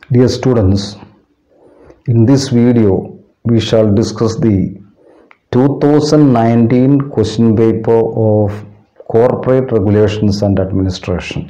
Dear students, in this video we shall discuss the 2019 question paper of Corporate Regulations and Administration.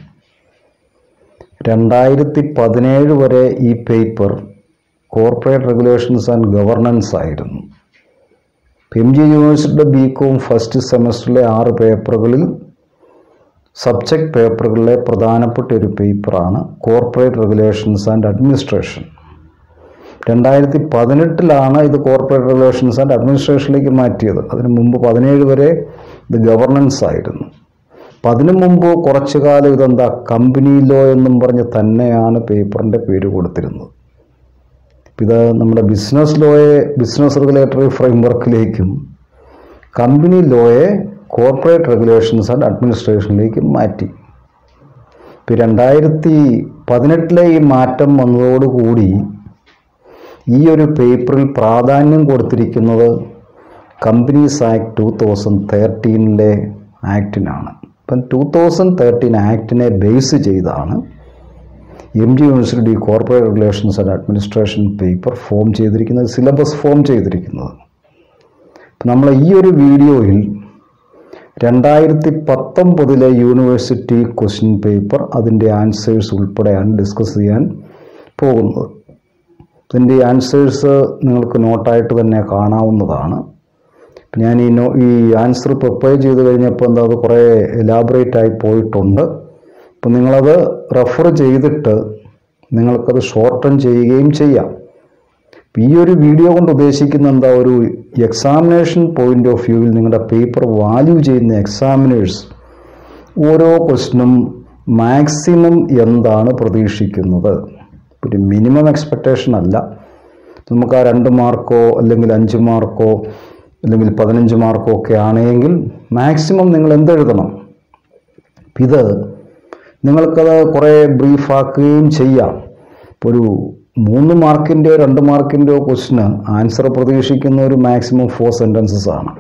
രണ്ടായിരത്തി പതിനേഴ് വരെ ഈ paper corporate regulations and governance ആയിരുന്നു M G യൂണിവേഴ്സിറ്റിയുടെ B Com first സെമസ്റ്ററിലെ ആറ് പേപ്പറുകളിൽ സബ്ജക്റ്റ് പേപ്പറുകളിലെ പ്രധാനപ്പെട്ട ഒരു പേപ്പറാണ് കോർപ്പറേറ്റ് റെഗുലേഷൻസ് ആൻഡ് അഡ്മിനിസ്ട്രേഷൻ രണ്ടായിരത്തി പതിനെട്ടിലാണ് ഇത് കോർപ്പറേറ്റ് റെഗുലേഷൻസ് ആൻഡ് അഡ്മിനിസ്ട്രേഷനിലേക്ക് മാറ്റിയത് അതിനു മുമ്പ് പതിനേഴ് വരെ ഇത് ഗവർണൻസ് ആയിരുന്നു അപ്പം അതിനു മുമ്പ് കുറച്ചു കാലം ഇതെന്താ കമ്പനി ലോ എന്നും പറഞ്ഞ് തന്നെയാണ് പേപ്പറിൻ്റെ പേര് കൊടുത്തിരുന്നത് ഇത് നമ്മുടെ ബിസിനസ് ലോയെ ബിസിനസ് റെഗുലേറ്ററി ഫ്രെയിംവർക്കിലേക്കും കമ്പനി ലോയെ കോർപ്പറേറ്റ് റെഗുലേഷൻസ് ആൻഡ് അഡ്മിനിസ്ട്രേഷനിലേക്ക് മാറ്റി ഇപ്പോൾ രണ്ടായിരത്തി പതിനെട്ടിലെ ഈ മാറ്റം വന്നതോടുകൂടി ഈ ഒരു പേപ്പറിൽ പ്രാധാന്യം കൊടുത്തിരിക്കുന്നത് കമ്പനീസ് ആക്ട് ടു തൗസൻഡ് തേർട്ടീനിലെ ആക്ടിനാണ് ഇപ്പം ടു തൗസൻഡ് തേർട്ടീൻ ആക്ടിനെ ബേസ് ചെയ്താണ് M G university corporate regulations and administration paper form ചെയ്തിരിക്കുന്നത് സിലബസ് ഫോം ചെയ്തിരിക്കുന്നത് നമ്മൾ ഈ ഒരു വീഡിയോയിൽ രണ്ടായിരത്തി പത്തൊമ്പതിലെ യൂണിവേഴ്സിറ്റി ക്വസ്റ്റ്യൻ പേപ്പർ അതിൻ്റെ ആൻസേഴ്സ് ഉൾപ്പെടെയാണ് ഡിസ്കസ് ചെയ്യാൻ പോകുന്നത് ഇതിൻ്റെ ആൻസേഴ്സ് നിങ്ങൾക്ക് നോട്ടായിട്ട് തന്നെ കാണാവുന്നതാണ് ഞാൻ ഈ നോ ഈ ആൻസർ പ്രിപ്പയർ ചെയ്ത് കഴിഞ്ഞപ്പോൾ എന്താ അത് കുറേ എലാബറേറ്റ് ആയി പോയിട്ടുണ്ട് അപ്പം നിങ്ങളത് റെഫർ ചെയ്തിട്ട് നിങ്ങൾക്കത് ഷോർട്ടൺ ചെയ്യുകയും ചെയ്യാം ഈ ഒരു വീഡിയോ കൊണ്ട് ഉദ്ദേശിക്കുന്ന എന്താ ഒരു എക്സാമിനേഷൻ പോയിന്റ് ഓഫ് വ്യൂവിൽ നിങ്ങളുടെ പേപ്പർ വാല്യൂ ചെയ്യുന്ന എക്സാമിനേഴ്സ് ഓരോ ക്വസ്റ്റിനും മാക്സിമം എന്താണ് പ്രതീക്ഷിക്കുന്നത് ഒരു മിനിമം എക്സ്പെക്റ്റേഷൻ അല്ല നമുക്ക് ആ രണ്ട് മാർക്കോ അല്ലെങ്കിൽ അഞ്ച് മാർക്കോ അല്ലെങ്കിൽ പതിനഞ്ച് മാർക്കോ ഒക്കെ ആണെങ്കിൽ മാക്സിമം നിങ്ങൾ എന്തെഴുതണം ഇത് നിങ്ങൾക്കത് കുറേ ബ്രീഫാക്കുകയും ചെയ്യാം ഇപ്പോൾ ഒരു മൂന്ന് മാർക്കിൻ്റെയോ രണ്ട് മാർക്കിൻ്റെയോ ക്വസ്റ്റിന് ആൻസർ പ്രതീക്ഷിക്കുന്ന ഒരു മാക്സിമം ഫോർ സെൻറ്റൻസസ് ആണ്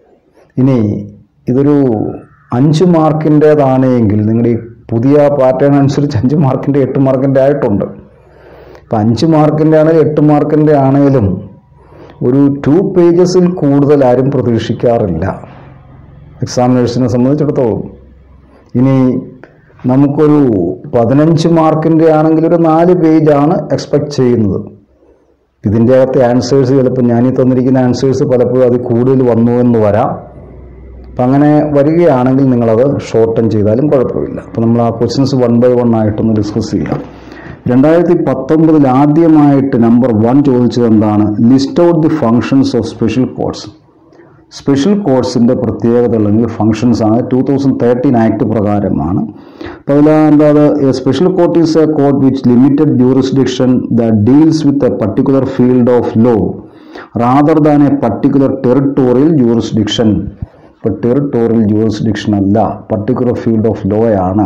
ഇനി ഇതൊരു അഞ്ച് മാർക്കിൻ്റേതാണെങ്കിൽ നിങ്ങളുടെ ഈ പുതിയ പാറ്റേൺ അനുസരിച്ച് അഞ്ച് മാർക്കിൻ്റെ എട്ട് മാർക്കിൻ്റെ ആയിട്ടുണ്ട് ഇപ്പം അഞ്ച് മാർക്കിൻ്റെ ആണെങ്കിലും എട്ട് മാർക്കിൻ്റെ ആണെങ്കിലും ഒരു ടു പേജസിൽ കൂടുതൽ ആരും പ്രതീക്ഷിക്കാറില്ല എക്സാമിനേഴ്സിനെ സംബന്ധിച്ചിടത്തോളം ഇനി നമുക്കൊരു പതിനഞ്ച് മാർക്കിൻ്റെ ആണെങ്കിൽ ഒരു നാല് പേജാണ് എക്സ്പെക്റ്റ് ചെയ്യുന്നത് ഇതിൻ്റെ അകത്തെ ആൻസേഴ്സ് ചിലപ്പോൾ ഞാനീ തന്നിരിക്കുന്ന ആൻസേഴ്സ് പലപ്പോഴും അത് കൂടുതൽ വന്നു എന്ന് വരാം അപ്പം അങ്ങനെ വരികയാണെങ്കിൽ നിങ്ങളത് ഷോർട്ടൺ ചെയ്താലും കുഴപ്പമില്ല അപ്പം നമ്മൾ ആ ക്വസ്റ്റ്യൻസ് വൺ ബൈ വൺ ആയിട്ടൊന്ന് ഡിസ്കസ് ചെയ്യാം രണ്ടായിരത്തി പത്തൊമ്പതിൽ ആദ്യമായിട്ട് നമ്പർ വൺ ചോദിച്ചത് എന്താണ് list out the functions of special courts special കോഡ്സിൻ്റെ പ്രത്യേകത അല്ലെങ്കിൽ ഫങ്ഷൻസ് ആണ് ടൂ തൗസൻഡ് തേർട്ടീൻ ആക്ട് പ്രകാരമാണ് അപ്പോൾ അതിൽ എന്താ special court is a court which limited jurisdiction the deals with a particular field of law rather than a particular territorial jurisdiction ഇപ്പോൾ territorial jurisdiction അല്ല പർട്ടിക്കുലർ ഫീൽഡ് ഓഫ് ലോ ആണ്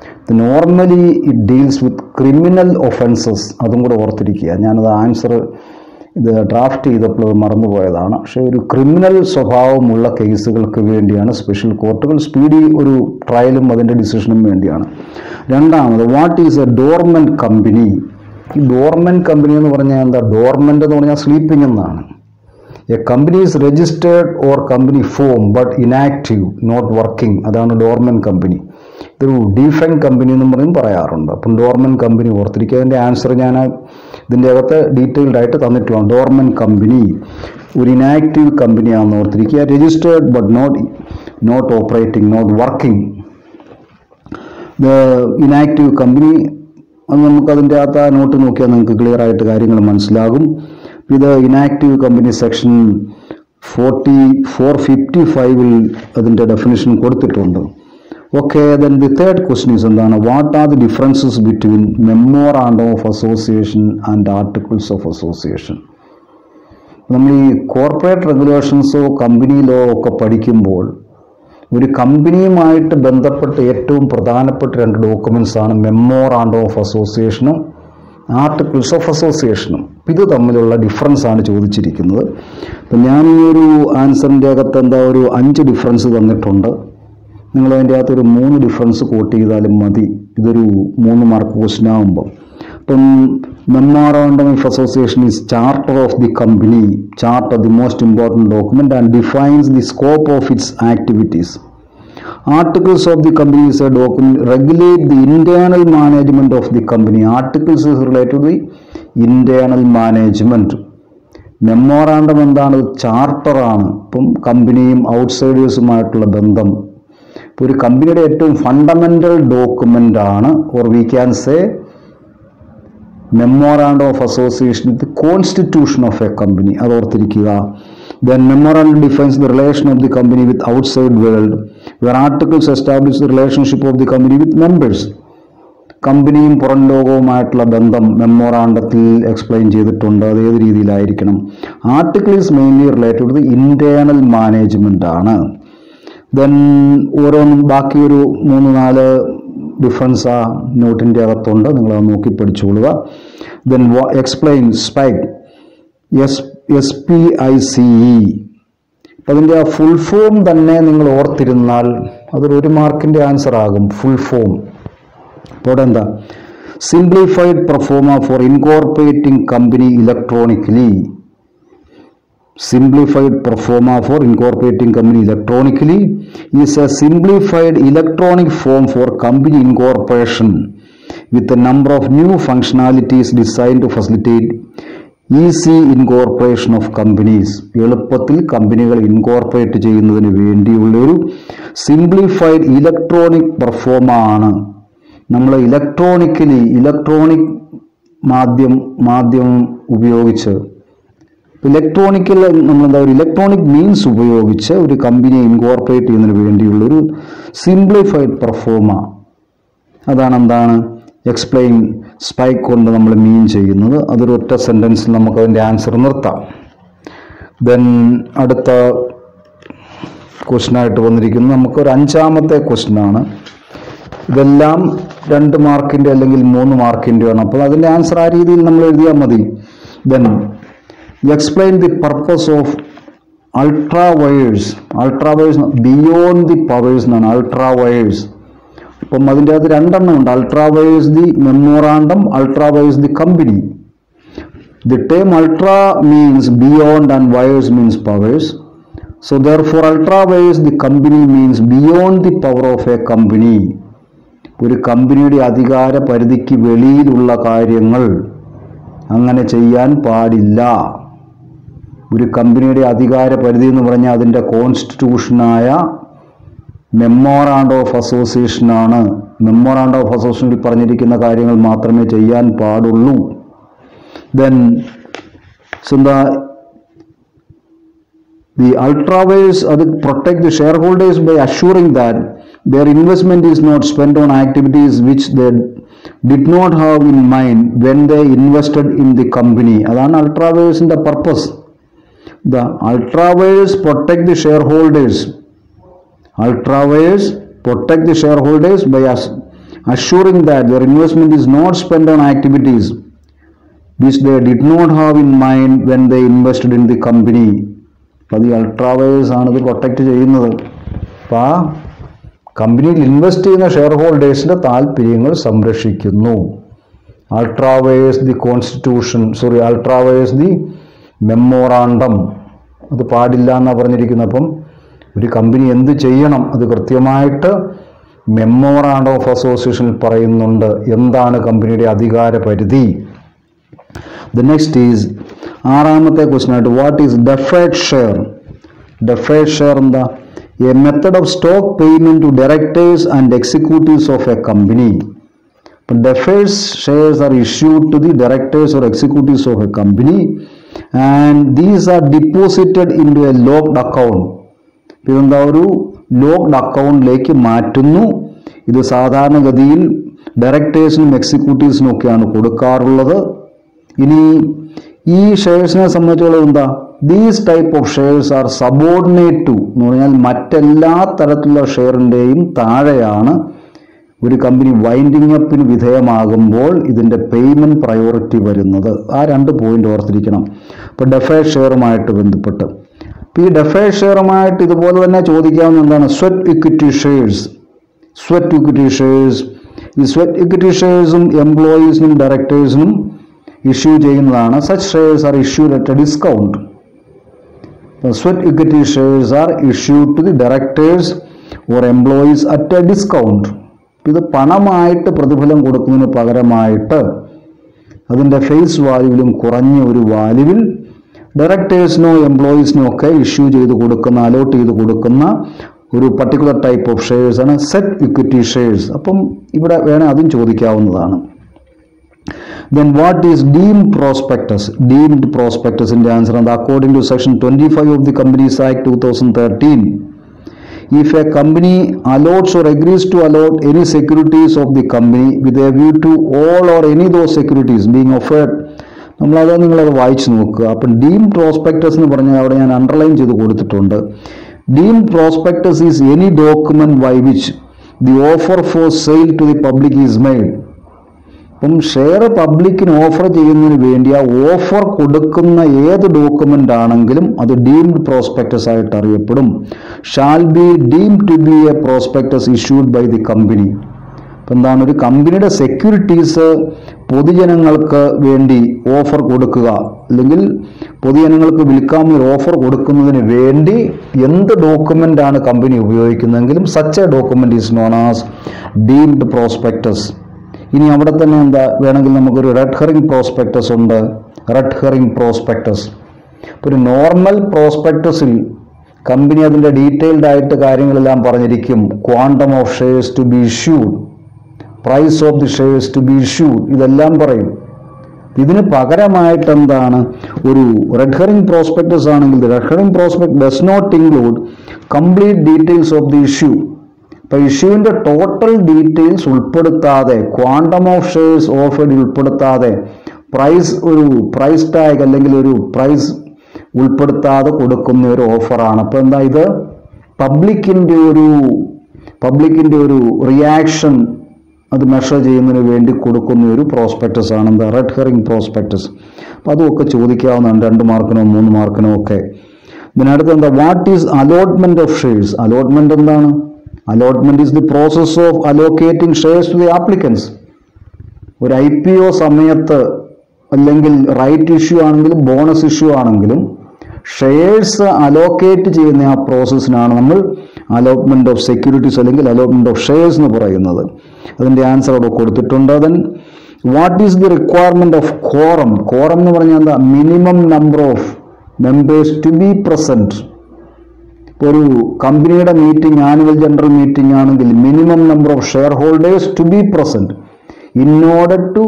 normally it deals with criminal offences അതും കൂടെ ഓർത്തിരിക്കുക ഞാനത് answer ഇത് draft ചെയ്തപ്പോൾ അത് മറന്നുപോയതാണ് പക്ഷേ ഒരു ക്രിമിനൽ സ്വഭാവമുള്ള കേസുകൾക്ക് വേണ്ടിയാണ് സ്പെഷ്യൽ കോർട്ടുകൾ സ്പീഡി ഒരു ട്രയലും അതിൻ്റെ ഡിസിഷനും വേണ്ടിയാണ് രണ്ടാമത് what is a dormant company ഈ ഡോർമെൻറ്റ് കമ്പനി എന്ന് പറഞ്ഞാൽ എന്താ ഡോർമെൻ്റ് എന്ന് പറഞ്ഞാൽ സ്ലീപ്പിംഗ് എന്നാണ് a company is registered or company form but inactive not working അതാണ് ഡോർമെൻറ്റ് കമ്പനി ഇതൊരു ഡിഫൈൻ കമ്പനി എന്നും പറയും പറയാറുണ്ട് അപ്പം ഡോർമെൻറ്റ് കമ്പനി ഓർത്തിരിക്കുക അതിൻ്റെ ആൻസർ ഞാൻ ഇതിൻ്റെ അകത്ത് ഡീറ്റെയിൽഡ് ആയിട്ട് തന്നിട്ടുള്ളതാണ് ഡോർമെൻറ്റ് കമ്പനി ഒരു ഇനാക്റ്റീവ് കമ്പനിയാണെന്ന് ഓർത്തിരിക്കുക registered but not not operating not working the inactive company അത് നമുക്ക് അതിൻ്റെ അകത്ത് ആ നോട്ട് നോക്കിയാൽ നിങ്ങൾക്ക് ക്ലിയർ ആയിട്ട് കാര്യങ്ങൾ മനസ്സിലാകും ഇത് inactive company section forty four fifty ഫൈവിൽ അതിൻ്റെ ഡെഫിനിഷൻ കൊടുത്തിട്ടുണ്ട് okay then the third question is എന്താണ് what are the differences between memorandum of association and articles of association നമ്മൾ ഈ കോർപ്പറേറ്റ് റെഗുലേഷൻസോ കമ്പനി ലോ ഒക്കെ പഠിക്കുമ്പോൾ ഒരു കമ്പനിയുമായിട്ട് ബന്ധപ്പെട്ട ഏറ്റവും പ്രധാനപ്പെട്ട രണ്ട് ഡോക്യുമെൻസ് ആണ് മെമ്മോറാണ്ടം ഓഫ് അസോസിയേഷനും ആർട്ടിക്കിൾസ് ഓഫ് അസോസിയേഷനും ഇത് തമ്മിലുള്ള ഡിഫറൻസ് ആണ് ചോദിച്ചിരിക്കുന്നത് അപ്പം ഞാൻ ഈ ഒരു ആൻസറിൻ്റെ അകത്ത് എന്താ ഒരു അഞ്ച് ഡിഫറൻസ് തന്നിട്ടുണ്ട് നിങ്ങൾ അതിൻ്റെ അകത്ത് ഒരു മൂന്ന് ഡിഫറൻസ് കോട്ട് ചെയ്താലും മതി ഇതൊരു മൂന്ന് മാർക്ക് ക്വസ്റ്റ്യൻ ആകുമ്പോൾ ഇപ്പം memorandum of association is charter of the company charter the most important document and defines the scope of its activities Articles of the company is a document regulate the internal management of the company. Articles is related to the internal management. Memorandum എന്താണ് ചാർട്ടറാണ് ഇപ്പം കമ്പനിയും ഔട്ട്സൈഡേഴ്സുമായിട്ടുള്ള ബന്ധം ഇപ്പോൾ ഒരു കമ്പനിയുടെ ഏറ്റവും fundamental document ആണ് or we can say memorandum of association the constitution of a company അത് ഓർത്തിരിക്കുക then memorandum defines the relation of the company with outside world where articles establish the relationship of the company with members കമ്പനിയും പുറം ലോകവുമായിട്ടുള്ള ബന്ധം മെമ്മോറാണ്ടത്തിൽ explain ചെയ്തിട്ടുണ്ട് അത് ഏത് രീതിയിലായിരിക്കണം article is mainly related to internal management ആണ് ദെൻ ഓരോന്നും ബാക്കി ഒരു മൂന്ന് നാല് ഡിഫറൻസ് ആ നോട്ടിൻ്റെ അകത്തുണ്ട് നിങ്ങൾ അത് നോക്കി പഠിച്ചുകൊള്ളുക then explain SPICe S S P I C E അപ്പം അതിൻ്റെ ആ ഫുൾ ഫോം തന്നെ നിങ്ങൾ ഓർത്തിരുന്നാൽ അതൊരു ഒരു മാർക്കിൻ്റെ ആൻസർ ആകും ഫുൾ ഫോം അപ്പോൾ അവിടെ എന്താ simplified proforma for incorporating company electronically simplified performa for incorporating company electronically is a simplified electronic form for company incorporation with a number of new functionalities designed to facilitate easy incorporation of companies എളുപ്പത്തിൽ കമ്പനികൾ incorporate ചെയ്യുന്നതിന് വേണ്ടിയുള്ള ഒരു simplified electronic proforma ആണ് നമ്മൾ electronically electronic മാധ്യം മാധ്യമം ഉപയോഗിച്ച് electronical നമ്മളെന്താ ഒരു ഇലക്ട്രോണിക് മീൻസ് ഉപയോഗിച്ച് ഒരു കമ്പനിയെ ഇൻകോർപ്പറേറ്റ് ചെയ്യുന്നതിന് വേണ്ടിയുള്ള ഒരു സിംപ്ലിഫൈഡ് പെർഫോമ അതാണ് എന്താണ് എക്സ്പ്ലെയിൻ സ്പൈക്ക് കൊണ്ട് നമ്മൾ മീൻ ചെയ്യുന്നത് അതൊരു ഒറ്റ സെൻറ്റൻസിൽ നമുക്ക് അതിൻ്റെ ആൻസർ നിർത്താം ദെൻ അടുത്ത ക്വസ്റ്റനായിട്ട് വന്നിരിക്കുന്നത് നമുക്കൊരു അഞ്ചാമത്തെ ക്വസ്റ്റനാണ് ഇതെല്ലാം രണ്ട് മാർക്കിൻ്റെ അല്ലെങ്കിൽ മൂന്ന് മാർക്കിൻ്റെയാണ് അപ്പോൾ അതിൻ്റെ ആൻസർ ആ രീതിയിൽ നമ്മൾ എഴുതിയാൽ മതി then explain the purpose of ultra vires ultra vires beyond the powers എന്നാണ് അൾട്രാ വയേഴ്സ് അപ്പം അതിൻ്റെ അകത്ത് രണ്ടെണ്ണം ഉണ്ട് ultra vires the memorandum ultra vires the company the term ultra means beyond and vires means powers so therefore ultra vires the company means beyond the power of a company ഒരു കമ്പനിയുടെ അധികാര പരിധിക്ക് വെളിയിലുള്ള കാര്യങ്ങൾ അങ്ങനെ ചെയ്യാൻ പാടില്ല ഒരു കമ്പനിയുടെ അധികാര പരിധി എന്ന് പറഞ്ഞാൽ അതിൻ്റെ കോൺസ്റ്റിറ്റ്യൂഷനായ മെമ്മോറാണ്ട് ഓഫ് അസോസിയേഷനാണ് മെമ്മോറാണ്ട് ഓഫ് അസോസിയേഷനിൽ പറഞ്ഞിരിക്കുന്ന കാര്യങ്ങൾ മാത്രമേ ചെയ്യാൻ പാടുള്ളൂ ദെൻ എന്താ ദി അൾട്രാവേഴ്സ് അത് protect the share holders by assuring that their investment is not spent on activities which they did not have in mind when they invested in the company അതാണ് അൾട്രാവേഴ്സിന്റെ purpose the ultra vires protect the share holders ultra vires protect the share holders by assuring that their investment is not spent on activities which they did not have in mind when they invested in the company അപ്പോൾ ഈ ultra vires ആണ് ഇത് protect ചെയ്യുന്നത് അപ്പോൾ ആ കമ്പനിയിൽ invest ചെയ്യുന്ന share ഹോൾഡേഴ്സിൻ്റെ താല്പര്യങ്ങൾ സംരക്ഷിക്കുന്നു ultra vires the constitution sorry ultra vires the memorandum അത് പാടില്ല എന്നാണ് പറഞ്ഞിരിക്കുന്നത് അപ്പം ഒരു കമ്പനി എന്ത് ചെയ്യണം അത് കൃത്യമായിട്ട് മെമ്മോറാണ്ടം ഓഫ് അസോസിയേഷനിൽ പറയുന്നുണ്ട് എന്താണ് കമ്പനിയുടെ അധികാര പരിധി ദ നെക്സ്റ്റ് ഈസ് ആറാമത്തെ ക്വസ്റ്റൻ ആയിട്ട് what is deferred share deferred share എന്താ a method of stock payment to directors and executives of a company defers shares are issued to the directors or executives of a company and these are deposited into a locked account ഇതെന്താ ഒരു locked അക്കൗണ്ടിലേക്ക് മാറ്റുന്നു ഇത് സാധാരണഗതിയിൽ ഡയറക്ടേഴ്സിനും എക്സിക്യൂട്ടീവ്സിനും ഒക്കെയാണ് കൊടുക്കാറുള്ളത് ഇനി ഈ ഷെയർസിനെ സംബന്ധിച്ചുള്ളത് എന്താ these type of shares are subordinate to എന്ന് പറഞ്ഞാൽ മറ്റെല്ലാ തരത്തിലുള്ള ഷെയറിൻ്റെയും താഴെയാണ് ഒരു കമ്പനി വൈൻഡിങ് അപ്പിന് വിധേയമാകുമ്പോൾ ഇതിൻ്റെ പേയ്മെൻറ്റ് പ്രയോറിറ്റി വരുന്നത് ആ രണ്ട് പോയിന്റ് ഓർത്തിരിക്കണം ഇപ്പോൾ ഡെഫേ ഷെയറുമായിട്ട് ബന്ധപ്പെട്ട് ഇപ്പോൾ ഈ ഡെഫേ ഷെയറുമായിട്ട് ഇതുപോലെ തന്നെ ചോദിക്കാവുന്ന എന്താണ് sweat equity shares sweat equity shares ഈ സ്വെറ്റ് ഇക്വിറ്റി ഷെയർസും എംപ്ലോയീസിനും ഡയറക്ടേഴ്സിനും ഇഷ്യൂ ചെയ്യുന്നതാണ് such shares are issued at a discount sweat equity shares are issued to the directors or employees at a discount ഇത് പണമായിട്ട് പ്രതിഫലം കൊടുക്കുന്നതിന് പകരമായിട്ട് അതിൻ്റെ ഫേസ് വാല്യൂവിലും കുറഞ്ഞ ഒരു വാല്യൂവിൽ ഡയറക്ടേഴ്സിനോ എംപ്ലോയീസിനോ ഒക്കെ ഇഷ്യൂ ചെയ്ത് കൊടുക്കുന്ന അലോട്ട് ചെയ്ത് കൊടുക്കുന്ന ഒരു പർട്ടിക്കുലർ ടൈപ്പ് ഓഫ് ഷെയർസ് ആണ് സെറ്റ് ഇക്വിറ്റി ഷെയർസ് അപ്പം ഇവിടെ വേണേൽ അതും ചോദിക്കാവുന്നതാണ് then what is deemed prospectus deemed prospectus in the answer and according to section 25 of the companies act 2013 if a company allots or agrees to allot any securities of the company with a view to all or any of those securities being offered നമ്മളത് നിങ്ങളത് വായിച്ചു നോക്കുക അപ്പം deem prospectus എന്ന് പറഞ്ഞാൽ അവിടെ ഞാൻ underline ചെയ്ത് കൊടുത്തിട്ടുണ്ട് deem prospectus is any document by which the offer for sale to the public is made അപ്പം ഷെയർ പബ്ലിക്കിന് ഓഫർ ചെയ്യുന്നതിന് വേണ്ടി ആ ഓഫർ കൊടുക്കുന്ന ഏത് ഡോക്യുമെന്റ് ആണെങ്കിലും അത് ഡീംഡ് പ്രോസ്പെക്ടസ് ആയിട്ട് അറിയപ്പെടും shall be deem to be a prospectus issued by the company അപ്പം എന്താണ് ഒരു കമ്പനിയുടെ സെക്യൂരിറ്റീസ് പൊതുജനങ്ങൾക്ക് വേണ്ടി ഓഫർ കൊടുക്കുക അല്ലെങ്കിൽ പൊതുജനങ്ങൾക്ക് വിൽക്കാവുന്ന ഒരു ഓഫർ കൊടുക്കുന്നതിന് വേണ്ടി എന്ത് ഡോക്യുമെന്റ് ആണ് കമ്പനി ഉപയോഗിക്കുന്നതെങ്കിലും such a document is known as deemed prospectus ഇനി അവിടെ തന്നെ എന്താ വേണമെങ്കിൽ നമുക്കൊരു റെഡ് ഹെറിംഗ് പ്രോസ്പെക്ടസ് ഉണ്ട് റെഡ് ഹെറിംഗ് പ്രോസ്പെക്ടസ് ഇപ്പോൾ ഒരു നോർമൽ പ്രോസ്പെക്ടസിൽ കമ്പനി അതിൻ്റെ ഡീറ്റെയിൽഡ് ആയിട്ട് കാര്യങ്ങളെല്ലാം പറഞ്ഞിരിക്കും quantum of shares to be issued price of the shares to be issued ഇതെല്ലാം പറയും ഇതിന് പകരമായിട്ട് എന്താണ് ഒരു റെഡ് ഹെറിംഗ് പ്രോസ്പെക്ടസ് ആണെങ്കിൽ red herring prospect does not include complete details of the issue ഇപ്പൊ ഇഷ്യൂവിന്റെ ടോട്ടൽ ഡീറ്റെയിൽസ് ഉൾപ്പെടുത്താതെ ക്വാണ്ടം ഓഫ് ഷെയർസ് ഓഫേഡ് ഉൾപ്പെടുത്താതെ പ്രൈസ് ഒരു പ്രൈസ് ടാഗ് അല്ലെങ്കിൽ ഒരു പ്രൈസ് ഉൾപ്പെടുത്താതെ കൊടുക്കുന്ന ഒരു ഓഫറാണ് അപ്പോൾ എന്താ ഇത് പബ്ലിക്കിൻ്റെ ഒരു പബ്ലിക്കിൻ്റെ ഒരു റിയാക്ഷൻ അത് മെഷർ ചെയ്യുന്നതിന് വേണ്ടി കൊടുക്കുന്ന ഒരു പ്രോസ്പെക്ടസ് ആണ് എന്താ റെഡ് ഹെറിംഗ് പ്രോസ്പെക്ടസ് അപ്പോൾ അതുമൊക്കെ ചോദിക്കാവുന്നതാണ് രണ്ട് മാർക്കിനോ മൂന്ന് മാർക്കിനോ ഒക്കെ ഇതിനടുത്ത് എന്താ what is allotment of shares allotment എന്താണ് allotment is the process of allocating shares to the applicants ഒരു ഐ പി ഒ സമയത്ത് അല്ലെങ്കിൽ റൈറ്റ് ഇഷ്യൂ ആണെങ്കിലും ബോണസ് ഇഷ്യൂ ആണെങ്കിലും ഷെയർസ് അലോക്കേറ്റ് ചെയ്യുന്ന ആ പ്രോസസ്സിനാണ് നമ്മൾ അലോട്ട്മെന്റ് ഓഫ് സെക്യൂരിറ്റീസ് അല്ലെങ്കിൽ അലോട്ട്മെന്റ് ഓഫ് ഷെയർസ് എന്ന് പറയുന്നത് അതിൻ്റെ ആൻസർ അവിടെ കൊടുത്തിട്ടുണ്ട് then what is the requirement of quorum quorum എന്ന് പറഞ്ഞാൽ എന്താ minimum number of members to be present ഒരു കമ്പനിയുടെ മീറ്റിംഗ് ആനുവൽ ജനറൽ മീറ്റിംഗ് ആണെങ്കിൽ minimum number of share holders to be present in order to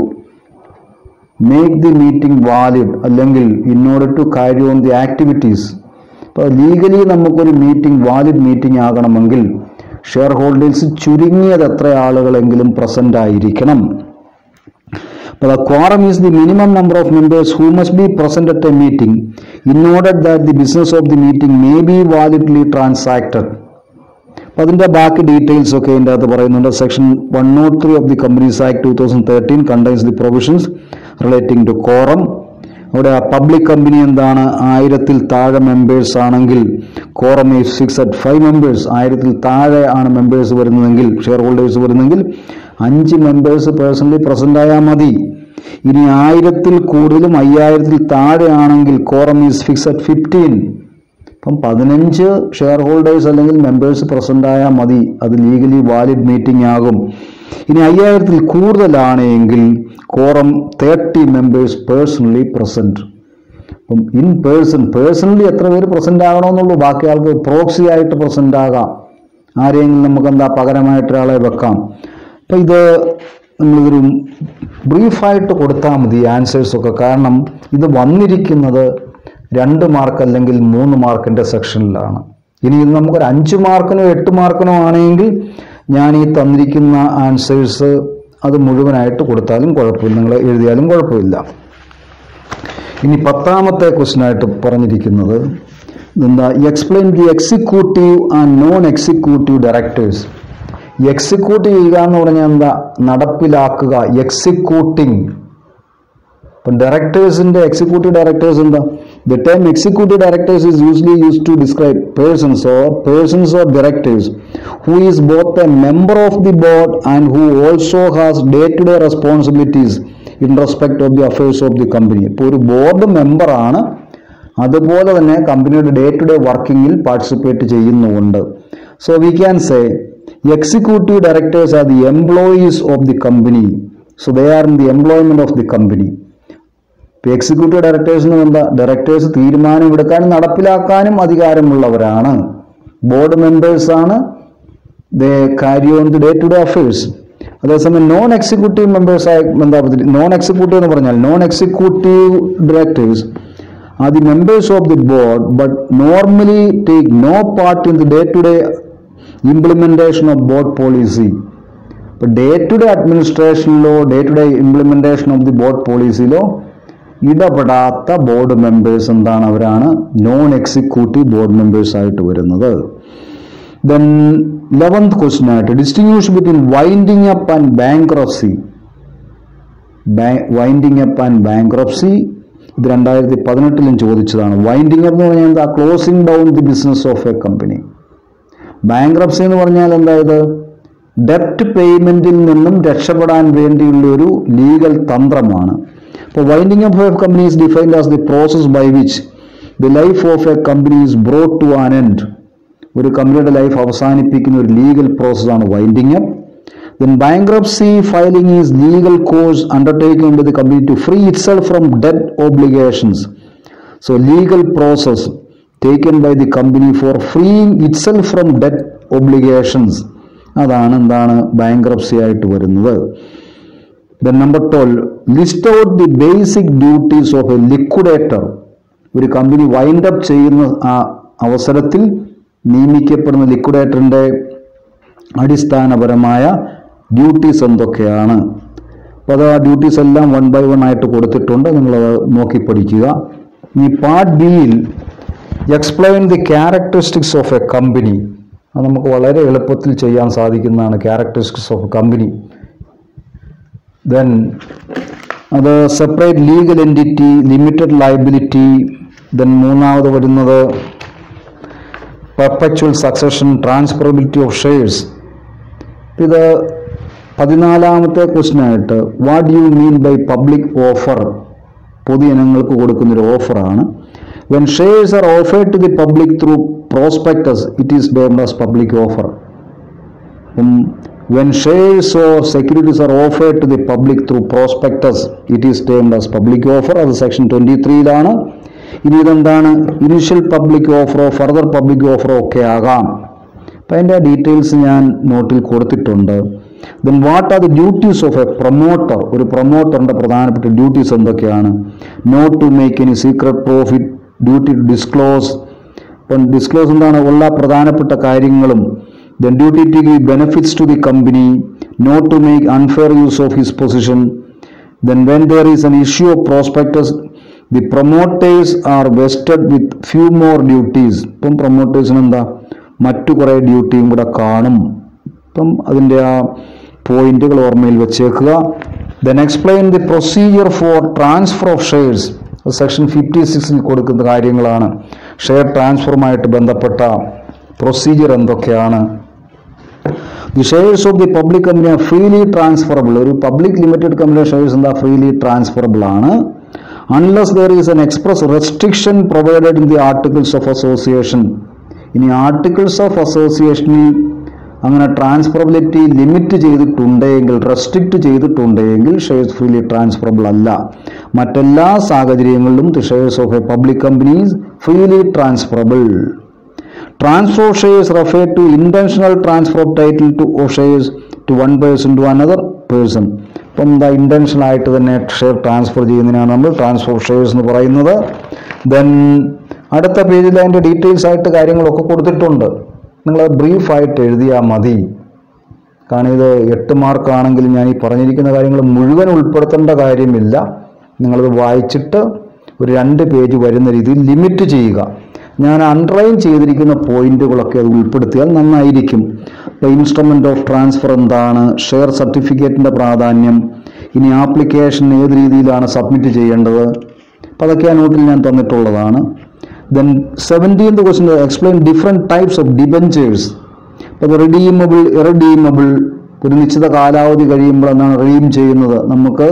make the meeting valid അല്ലെങ്കിൽ in order to carry on the activities ഇപ്പോൾ legally നമുക്കൊരു meeting valid meeting ആകണമെങ്കിൽ share holders ചുരുങ്ങിയത് എത്ര ആളുകളെങ്കിലും present ആയിരിക്കണം But the quorum is the minimum number of members who must be present at a meeting in order that the business of the meeting may be validly transacted. അപ്പോൾ അതിൻ്റെ ബാക്കി details ഒക്കെ ഇതിൻ്റെ അകത്ത് പറയുന്നുണ്ട് section one nought three of the companies act two thousand thirteen contains the provisions relating to quorum അവിടെ public company എന്താണ് ആയിരത്തിൽ താഴെ മെമ്പേഴ്സ് ആണെങ്കിൽ quorum is fix at five members ആയിരത്തിൽ താഴെ ആണ് മെമ്പേഴ്സ് വരുന്നതെങ്കിൽ ഷെയർ ഹോൾഡേഴ്സ് വരുന്നെങ്കിൽ അഞ്ച് മെമ്പേഴ്സ് പേഴ്സണലി പ്രസന്റ് ആയാൽ മതി ഇനി ആയിരത്തിൽ കൂടുതലും അയ്യായിരത്തിൽ താഴെ ആണെങ്കിൽ quorum is fix at fifteen അപ്പം പതിനഞ്ച് ഷെയർ ഹോൾഡേഴ്സ് അല്ലെങ്കിൽ മെമ്പേഴ്സ് പ്രസന്റ് ആയാൽ മതി അത് ലീഗലി വാലിഡ് മീറ്റിംഗ് ആകും ഇനി അയ്യായിരത്തിൽ കൂടുതലാണ് എങ്കിൽ quorum thirty members personally present അപ്പം ഇൻ പേഴ്സൺ പേഴ്സണലി എത്ര പേര് പ്രസന്റ് ആകണമെന്നുള്ളൂ ബാക്കി ആൾക്ക് പ്രോക്സി ആയിട്ട് പ്രസന്റ് ആകാം ആരെയെങ്കിലും നമുക്ക് എന്താ പകരമായിട്ട് ഒരാളെ വെക്കാം അപ്പം ഇത് നമ്മളിതൊരു ബ്രീഫായിട്ട് കൊടുത്താൽ മതി ആൻസേഴ്സ് ഒക്കെ കാരണം ഇത് വന്നിരിക്കുന്നത് രണ്ട് മാർക്ക് അല്ലെങ്കിൽ മൂന്ന് മാർക്കിൻ്റെ സെക്ഷനിലാണ് ഇനി ഇത് നമുക്കൊരു അഞ്ച് മാർക്കിനോ എട്ട് മാർക്കിനോ ആണെങ്കിൽ ഞാൻ ഈ തന്നിരിക്കുന്ന ആൻസേഴ്സ് അത് മുഴുവനായിട്ട് കൊടുത്താലും കുഴപ്പമില്ല നിങ്ങൾ എഴുതിയാലും കുഴപ്പമില്ല ഇനി പത്താമത്തെ ക്വസ്റ്റ്യൻ ആയിട്ട് പറഞ്ഞിരിക്കുന്നത് എന്താ explain the executive and non executive directors execute ചെയ്യുക എന്ന് പറഞ്ഞാൽ എന്താ നടപ്പിലാക്കുക എക്സിക്യൂട്ടിംഗ് ഇപ്പം ഡയറക്ടേഴ്സിന്റെ എക്സിക്യൂട്ടീവ് ഡയറക്ടേഴ്സ് എന്താ the time executive directors is usually use to describe persons or persons or directors who is both a member of the board and who also has day-to-day responsibilities in respect of the affairs of the company. ഇപ്പോൾ ഒരു board മെമ്പറാണ് അതുപോലെ തന്നെ കമ്പനിയുടെ day to day വർക്കിങ്ങിൽ participate ചെയ്യുന്നുമുണ്ട് so we can say executive directors are the employees of the company so they are in the employment of the company ഇപ്പോൾ executive ഡയറക്ടേഴ്സിന് എന്താ ഡയറക്ടേഴ്സ് തീരുമാനമെടുക്കാനും നടപ്പിലാക്കാനും അധികാരമുള്ളവരാണ് ബോർഡ് മെമ്പേഴ്സാണ് they carry on the day to day affairs അതേസമയം non executive മെമ്പേഴ്സായി ബന്ധപ്പെട്ട് നോൺ എക്സിക്യൂട്ടീവ് എന്ന് പറഞ്ഞാൽ non executive directors are the members of the board but normally take no part in the day to day implementation of board policy ഇപ്പോൾ day to day അഡ്മിനിസ്ട്രേഷനിലോ day to day implementation of the board പോളിസിയിലോ ഇടപെടാത്ത board members എന്താണ് അവരാണ് non executive board members ആയിട്ട് വരുന്നത് then eleventh question ആയിട്ട് distinguish between winding up and bankruptcy winding up and bankruptcy ഇത് രണ്ടായിരത്തി പതിനെട്ടിലും ചോദിച്ചതാണ് വൈൻഡിങ് അപ്പ് എന്ന് പറഞ്ഞാൽ എന്താ closing down the business of a company bankruptcy എന്ന് പറഞ്ഞാൽ എന്തായത് ഡെപ്റ്റ് പേയ്മെന്റിൽ നിന്നും രക്ഷപ്പെടാൻ വേണ്ടിയുള്ള ഒരു ലീഗൽ തന്ത്രമാണ് അപ്പോൾ winding up of company is defined as the process by which the life of a company is brought to an end ഒരു കമ്പനിയുടെ ലൈഫ് അവസാനിപ്പിക്കുന്ന ഒരു ലീഗൽ പ്രോസസ്സാണ് winding up then bankruptcy filing is legal course undertaking by the company to free itself from debt obligations so legal process taken by the company for freeing itself from debt obligations അതാണ് എന്താണ് bankruptcy ആയിട്ട് വരുന്നത് then number twelve list out the basic duties of a liquidator ഒരു company wind up ചെയ്യുന്ന ആ അവസരത്തിൽ നിയമിക്കപ്പെടുന്ന ലിക്വിഡേറ്ററിൻ്റെ അടിസ്ഥാനപരമായ duties എന്തൊക്കെയാണ് അപ്പോൾ അത് ആ ഡ്യൂട്ടീസ് എല്ലാം വൺ ബൈ വൺ ആയിട്ട് കൊടുത്തിട്ടുണ്ട് നിങ്ങൾ നോക്കി പഠിക്കുക ഇനി പാർട്ട് ബിയിൽ explain the characteristics of a company അത് നമുക്ക് വളരെ എളുപ്പത്തിൽ ചെയ്യാൻ സാധിക്കുന്നതാണ് characteristics of a company then അത് separate legal entity limited liability then മൂന്നാമത് വരുന്നത് perpetual succession transferability of shares ഇത് പതിനാലാമത്തെ ക്വസ്റ്റ്യൻ ആയിട്ട് what you mean by public offer പൊതുജനങ്ങൾക്ക് കൊടുക്കുന്നൊരു ഓഫറാണ് when shares are offered to the public through prospectus it is deemed as public offer when shares or securities are offered to the public through prospectus it is deemed as public offer അത് section twenty ത്രീയിലാണ് ഇനി ഇതെന്താണ് initial public ഓഫറോ further public ഓഫറോ ഒക്കെ ആകാം അപ്പം അതിൻ്റെ ഡീറ്റെയിൽസ് ഞാൻ നോട്ടിൽ കൊടുത്തിട്ടുണ്ട് then what are the duties of a promoter ഒരു പ്രൊമോട്ടറിൻ്റെ പ്രധാനപ്പെട്ട ഡ്യൂട്ടീസ് എന്തൊക്കെയാണ് not to make any secret profit duty to disclose ഇപ്പം ഡിസ്ക്ലോസ് എന്താണ് ഉള്ള പ്രധാനപ്പെട്ട കാര്യങ്ങളും then duty to give benefits to the company not to make unfair use of his position then when there is an issue of prospectus the promoters are vested with few more duties ഇപ്പം പ്രൊമോട്ടേഴ്സിന് എന്താ മറ്റു കുറേ ഡ്യൂട്ടിയും കൂടെ കാണും ഇപ്പം അതിൻ്റെ ആ പോയിന്റുകൾ ഓർമ്മയിൽ വെച്ചേക്കുക then explain the procedure for transfer of shares section fifty സിക്സിൽ കൊടുക്കുന്ന കാര്യങ്ങളാണ് ഷെയർ ട്രാൻസ്ഫറുമായിട്ട് ബന്ധപ്പെട്ട പ്രൊസീജിയർ എന്തൊക്കെയാണ് the shares of the public company are freely transferable ഒരു പബ്ലിക് ലിമിറ്റഡ് കമ്പനിയുടെ ഷെയർസ് എന്താ ഫ്രീലി ട്രാൻസ്ഫറബിൾ ആണ് unless there is an express restriction provided in the articles of association ഇനി ആർട്ടിക്കിൾസ് ഓഫ് അസോസിയേഷനിൽ അങ്ങനെ ട്രാൻസ്ഫറബിലിറ്റി ലിമിറ്റ് ചെയ്തിട്ടുണ്ടെങ്കിൽ restrict ചെയ്തിട്ടുണ്ടെങ്കിൽ shares freely transferable അല്ല മറ്റെല്ലാ സാഹചര്യങ്ങളിലും the shares of a public companies freely transferable transfer of shares refer to intentional transfer of title to of shares to one person to another person ഇപ്പം എന്താ intentional ആയിട്ട് തന്നെ share transfer ചെയ്യുന്നതിനാണ് നമ്മൾ transfer of shares എന്ന് പറയുന്നത് then അടുത്ത പേജിൽ അതിൻ്റെ ഡീറ്റെയിൽസ് ആയിട്ട് കാര്യങ്ങളൊക്കെ കൊടുത്തിട്ടുണ്ട് നിങ്ങൾ ബ്രീഫായിട്ട് എഴുതിയാൽ മതി കാരണം ഇത് എട്ട് മാർക്കാണെങ്കിൽ ഞാൻ ഈ പറഞ്ഞിരിക്കുന്ന കാര്യങ്ങൾ മുഴുവൻ ഉൾപ്പെടുത്തേണ്ട കാര്യമില്ല നിങ്ങളത് വായിച്ചിട്ട് ഒരു രണ്ട് പേജ് വരുന്ന രീതിയിൽ ലിമിറ്റ് ചെയ്യുക ഞാൻ അണ്ടർലൈൻ ചെയ്തിരിക്കുന്ന പോയിന്റുകളൊക്കെ അത് ഉൾപ്പെടുത്തിയാൽ നന്നായിരിക്കും ഇപ്പോൾ ഇൻസ്ട്രുമെൻ്റ് ഓഫ് ട്രാൻസ്ഫർ എന്താണ് ഷെയർ സർട്ടിഫിക്കറ്റിൻ്റെ പ്രാധാന്യം ഇനി ആപ്ലിക്കേഷൻ ഏത് രീതിയിലാണ് സബ്മിറ്റ് ചെയ്യേണ്ടത് അപ്പോൾ അതൊക്കെ ആ നോട്ടിൽ ഞാൻ തന്നിട്ടുള്ളതാണ് then seventeenth question explain different types of debentures അപ്പോൾ റിഡീമബിൾ ഇറഡീമബിൾ ഒരു നിശ്ചിത കാലാവധി കഴിയുമ്പോൾ എന്താണ് റീം ചെയ്യുന്നത് നമുക്ക്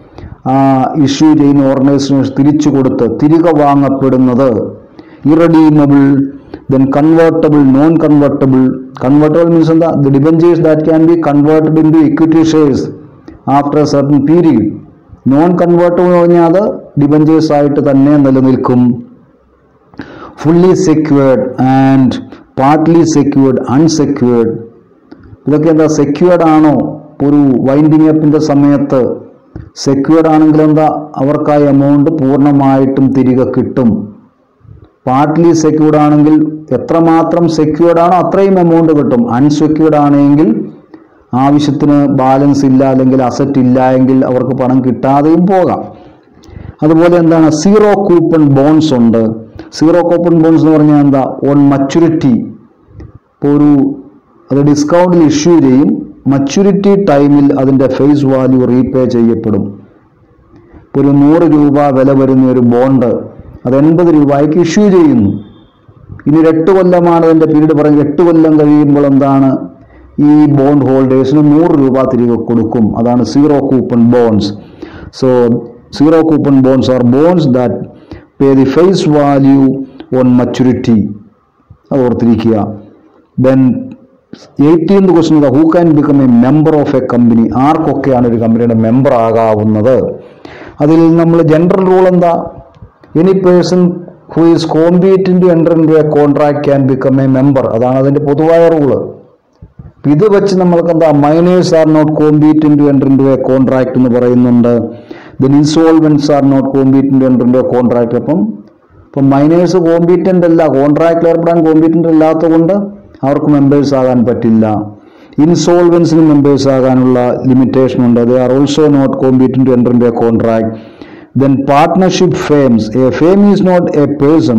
ഇഷ്യൂ ചെയ്യുന്ന ഓർഗനൈസേഷൻ തിരിച്ചു കൊടുത്ത് തിരികെ വാങ്ങപ്പെടുന്നത് irredeemable then convertible non convertible convertible means എന്താ the debentures that can be converted into equity shares after a certain period non convertible എന്ന് പറഞ്ഞാൽ അത് ഡിബഞ്ചേഴ്സ് ആയിട്ട് തന്നെ നിലനിൽക്കും fully secured and partly secured unsecured ഇതൊക്കെ എന്താ സെക്യൂർഡ് ആണോ ഒരു വൈൻഡിങ് അപ്പിൻ്റെ സമയത്ത് സെക്യൂർഡ് ആണെങ്കിൽ എന്താ അവർക്ക് ആ എമൗണ്ട് പൂർണ്ണമായിട്ടും തിരികെ കിട്ടും പാർട്ട്ലി സെക്യൂർഡ് ആണെങ്കിൽ എത്രമാത്രം സെക്യൂർഡ് ആണോ അത്രയും എമൗണ്ട് കിട്ടും അൺസെക്യൂർഡ് ആണെങ്കിൽ ആവശ്യത്തിന് ബാലൻസ് ഇല്ല അല്ലെങ്കിൽ അസറ്റ് ഇല്ല എങ്കിൽ അവർക്ക് പണം കിട്ടാതെയും പോകാം അതുപോലെ എന്താണ് സീറോ കൂപ്പൺ ബോൺസ് ഉണ്ട് സീറോ കൂപ്പൺ ബോൺസ് എന്ന് പറഞ്ഞാൽ എന്താ ഓൺ മച്യൂരിറ്റി ഇപ്പോൾ ഒരു അത് ഡിസ്കൗണ്ടിൽ ഇഷ്യൂ ചെയ്യും മച്യൂരിറ്റി ടൈമിൽ അതിൻ്റെ ഫേസ് വാല്യൂ റീപേ ചെയ്യപ്പെടും ഇപ്പോൾ ഒരു നൂറ് രൂപ വില വരുന്ന ഒരു ബോണ്ട് അത് എൺപത് രൂപയ്ക്ക് ഇഷ്യൂ ചെയ്യുന്നു ഇനി ഒരു എട്ട് കൊല്ലമാണ് അതിൻ്റെ പീരീഡ് പറഞ്ഞ് എട്ട് കൊല്ലം കഴിയുമ്പോൾ എന്താണ് ഈ ബോണ്ട് ഹോൾഡേഴ്സിന് നൂറ് രൂപ തിരികെ കൊടുക്കും അതാണ് zero coupon bonds so zero coupon bonds are bonds that pay the face value on maturity അത് ഓർത്തിരിക്കുക then eighteenth question who can become a member of a company ആർക്കൊക്കെയാണ് ഒരു കമ്പനിയുടെ മെമ്പർ ആകാവുന്നത് അതിൽ നമ്മൾ ജനറൽ റൂൾ എന്താ any person who is competing to enter into a contract can become a member അതാണ് അതിൻ്റെ പൊതുവായ റൂള് ഇത് വെച്ച് നമ്മൾക്ക് എന്താ minors are not competing to enter into a contract എന്ന് പറയുന്നുണ്ട് then insolvents are not competing to enter into a contract അപ്പം ഇപ്പം മൈനേഴ്സ് കോമ്പീറ്റൻ്റ് അല്ല കോൺട്രാക്റ്റിൽ ഏർപ്പെടാൻ കോമ്പീറ്റൻ്റ് അല്ലാത്തത് കൊണ്ട് അവർക്ക് മെമ്പേഴ്സ് ആകാൻ പറ്റില്ല ഇൻസോൾവൻസിന് മെമ്പേഴ്സ് ആകാനുള്ള ലിമിറ്റേഷൻ ഉണ്ട് they are also not competent to enter into a contract then partnership firms a firm is not a person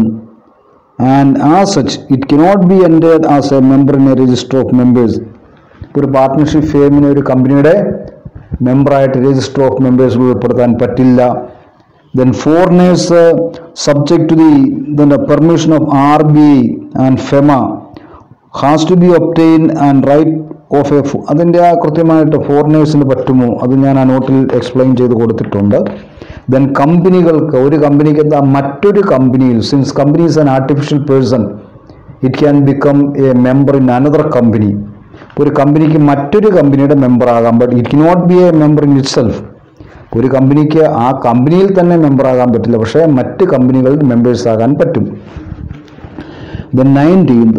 and as such it cannot be entered as a member in a register of members ഒരു partnership ഫേമിന് ഒരു കമ്പനിയുടെ മെമ്പറായിട്ട് register of മെമ്പേഴ്സിൽ ഉൾപ്പെടുത്താൻ പറ്റില്ല then foreigners subject to the then permission of R B and FEMA has to be obtain and right of A അതിൻ്റെ ആ കൃത്യമായിട്ട് ഫോറിനേഴ്സിന് പറ്റുമോ അത് ഞാൻ ആ നോട്ടിൽ എക്സ്പ്ലെയിൻ ചെയ്ത് കൊടുത്തിട്ടുണ്ട് ദെൻ കമ്പനികൾക്ക് ഒരു കമ്പനിക്ക് എന്താ മറ്റൊരു കമ്പനിയിൽ since company is an artificial person it can become a member in another company ഒരു കമ്പനിക്ക് മറ്റൊരു കമ്പനിയുടെ മെമ്പർ ആകാം but it not be a member in itself ഒരു കമ്പനിക്ക് ആ കമ്പനിയിൽ തന്നെ മെമ്പർ ആകാൻ പറ്റില്ല പക്ഷേ മറ്റ് കമ്പനികളിൽ മെമ്പേഴ്സ് ആകാൻ പറ്റും then nineteenth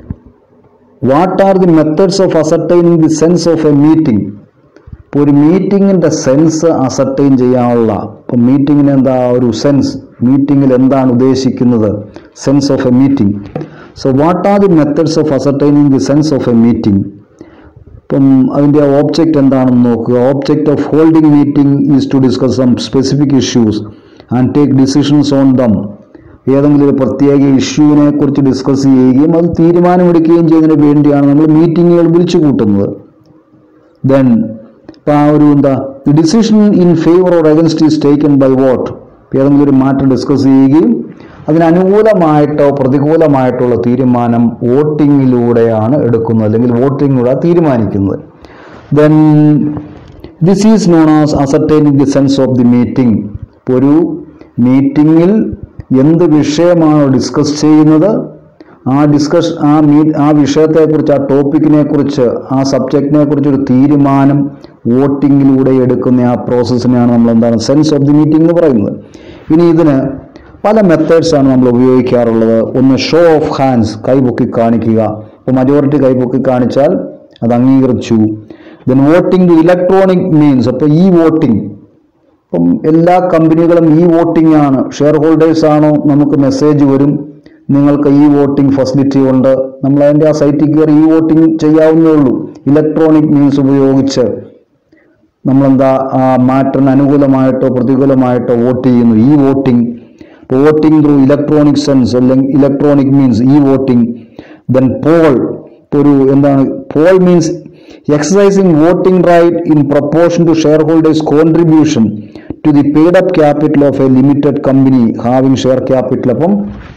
what are the methods of ascertaining the sense of a meeting ഇപ്പോൾ ഒരു മീറ്റിങ്ങിൻ്റെ സെൻസ് അസർട്ടൈൻ ചെയ്യാനുള്ള ഇപ്പോൾ മീറ്റിങ്ങിന് എന്താ ഒരു സെൻസ് മീറ്റിങ്ങിൽ എന്താണ് ഉദ്ദേശിക്കുന്നത് sense of a meeting so what are the methods of ascertaining the sense of a meeting ഇപ്പം അതിൻ്റെ ഓബ്ജക്റ്റ് എന്താണെന്ന് നോക്കുക object of holding meeting is to discuss some specific issues and take decisions on them ഏതെങ്കിലും ഒരു പ്രത്യേക ഇഷ്യൂവിനെ കുറിച്ച് discuss ചെയ്യുകയും അത് തീരുമാനമെടുക്കുകയും ചെയ്യുന്നതിന് വേണ്ടിയാണ് നമ്മൾ മീറ്റിങ്ങുകൾ വിളിച്ചു കൂട്ടുന്നത് ദെൻ ഇപ്പം ആ ഒരു എന്താ decision in favour or against is taken by vote ഏതെങ്കിലും ഒരു മാറ്റം ഡിസ്കസ് ചെയ്യുകയും അതിന് അനുകൂലമായിട്ടോ പ്രതികൂലമായിട്ടുള്ള തീരുമാനം വോട്ടിങ്ങിലൂടെയാണ് എടുക്കുന്നത് അല്ലെങ്കിൽ വോട്ടിങ്ങിലൂടെ തീരുമാനിക്കുന്നത് then this is known as ascertaining the sense of the meeting ഒരു മീറ്റിങ്ങിൽ എന്ത് വിഷയമാണോ ഡിസ്കസ് ചെയ്യുന്നത് ആ ഡിസ്കസ് ആ മീ ആ വിഷയത്തെക്കുറിച്ച് ആ ടോപ്പിക്കിനെ കുറിച്ച് ആ സബ്ജക്റ്റിനെ കുറിച്ച് ഒരു തീരുമാനം വോട്ടിങ്ങിലൂടെ എടുക്കുന്ന ആ പ്രോസസ്സിനെയാണ് നമ്മൾ എന്താണ് സെൻസ് ഓഫ് ദി മീറ്റിംഗ് എന്ന് പറയുന്നത് ഇനി ഇതിന് പല മെത്തേഡ്സാണ് നമ്മൾ ഉപയോഗിക്കാറുള്ളത് ഒന്ന് ഷോ ഓഫ് ഹാൻഡ്സ് കൈപൊക്കി കാണിക്കുക ഇപ്പോൾ മജോറിറ്റി കൈപൊക്കി കാണിച്ചാൽ അത് അംഗീകരിച്ചു ദെൻ വോട്ടിംഗ് ഇലക്ട്രോണിക് മീൻസ് അപ്പോൾ ഈ വോട്ടിംഗ് ഇപ്പം എല്ലാ കമ്പനികളും ഈ വോട്ടിംഗ് ആണ് ഷെയർ ഹോൾഡേഴ്സ് ആണോ നമുക്ക് മെസ്സേജ് വരും നിങ്ങൾക്ക് ഈ വോട്ടിംഗ് ഫെസിലിറ്റി ഉണ്ട് നമ്മൾ അതിൻ്റെ ആ സൈറ്റിൽ കയറി ഈ വോട്ടിംഗ് ചെയ്യാവുന്നേ ഉള്ളൂ ഇലക്ട്രോണിക് മീൻസ് ഉപയോഗിച്ച് നമ്മളെന്താ ആ മാറ്ററിന് അനുകൂലമായിട്ടോ പ്രതികൂലമായിട്ടോ വോട്ട് ചെയ്യുന്നു ഈ voting voting through electronic sense അല്ലെങ്കിൽ ഇലക്ട്രോണിക് മീൻസ് ഈ വോട്ടിംഗ് ദെൻ പോൾ ഒരു എന്താണ് poll means exercising voting right in proportion to share holders contribution to the paid up capital of a limited company having share capital അപ്പം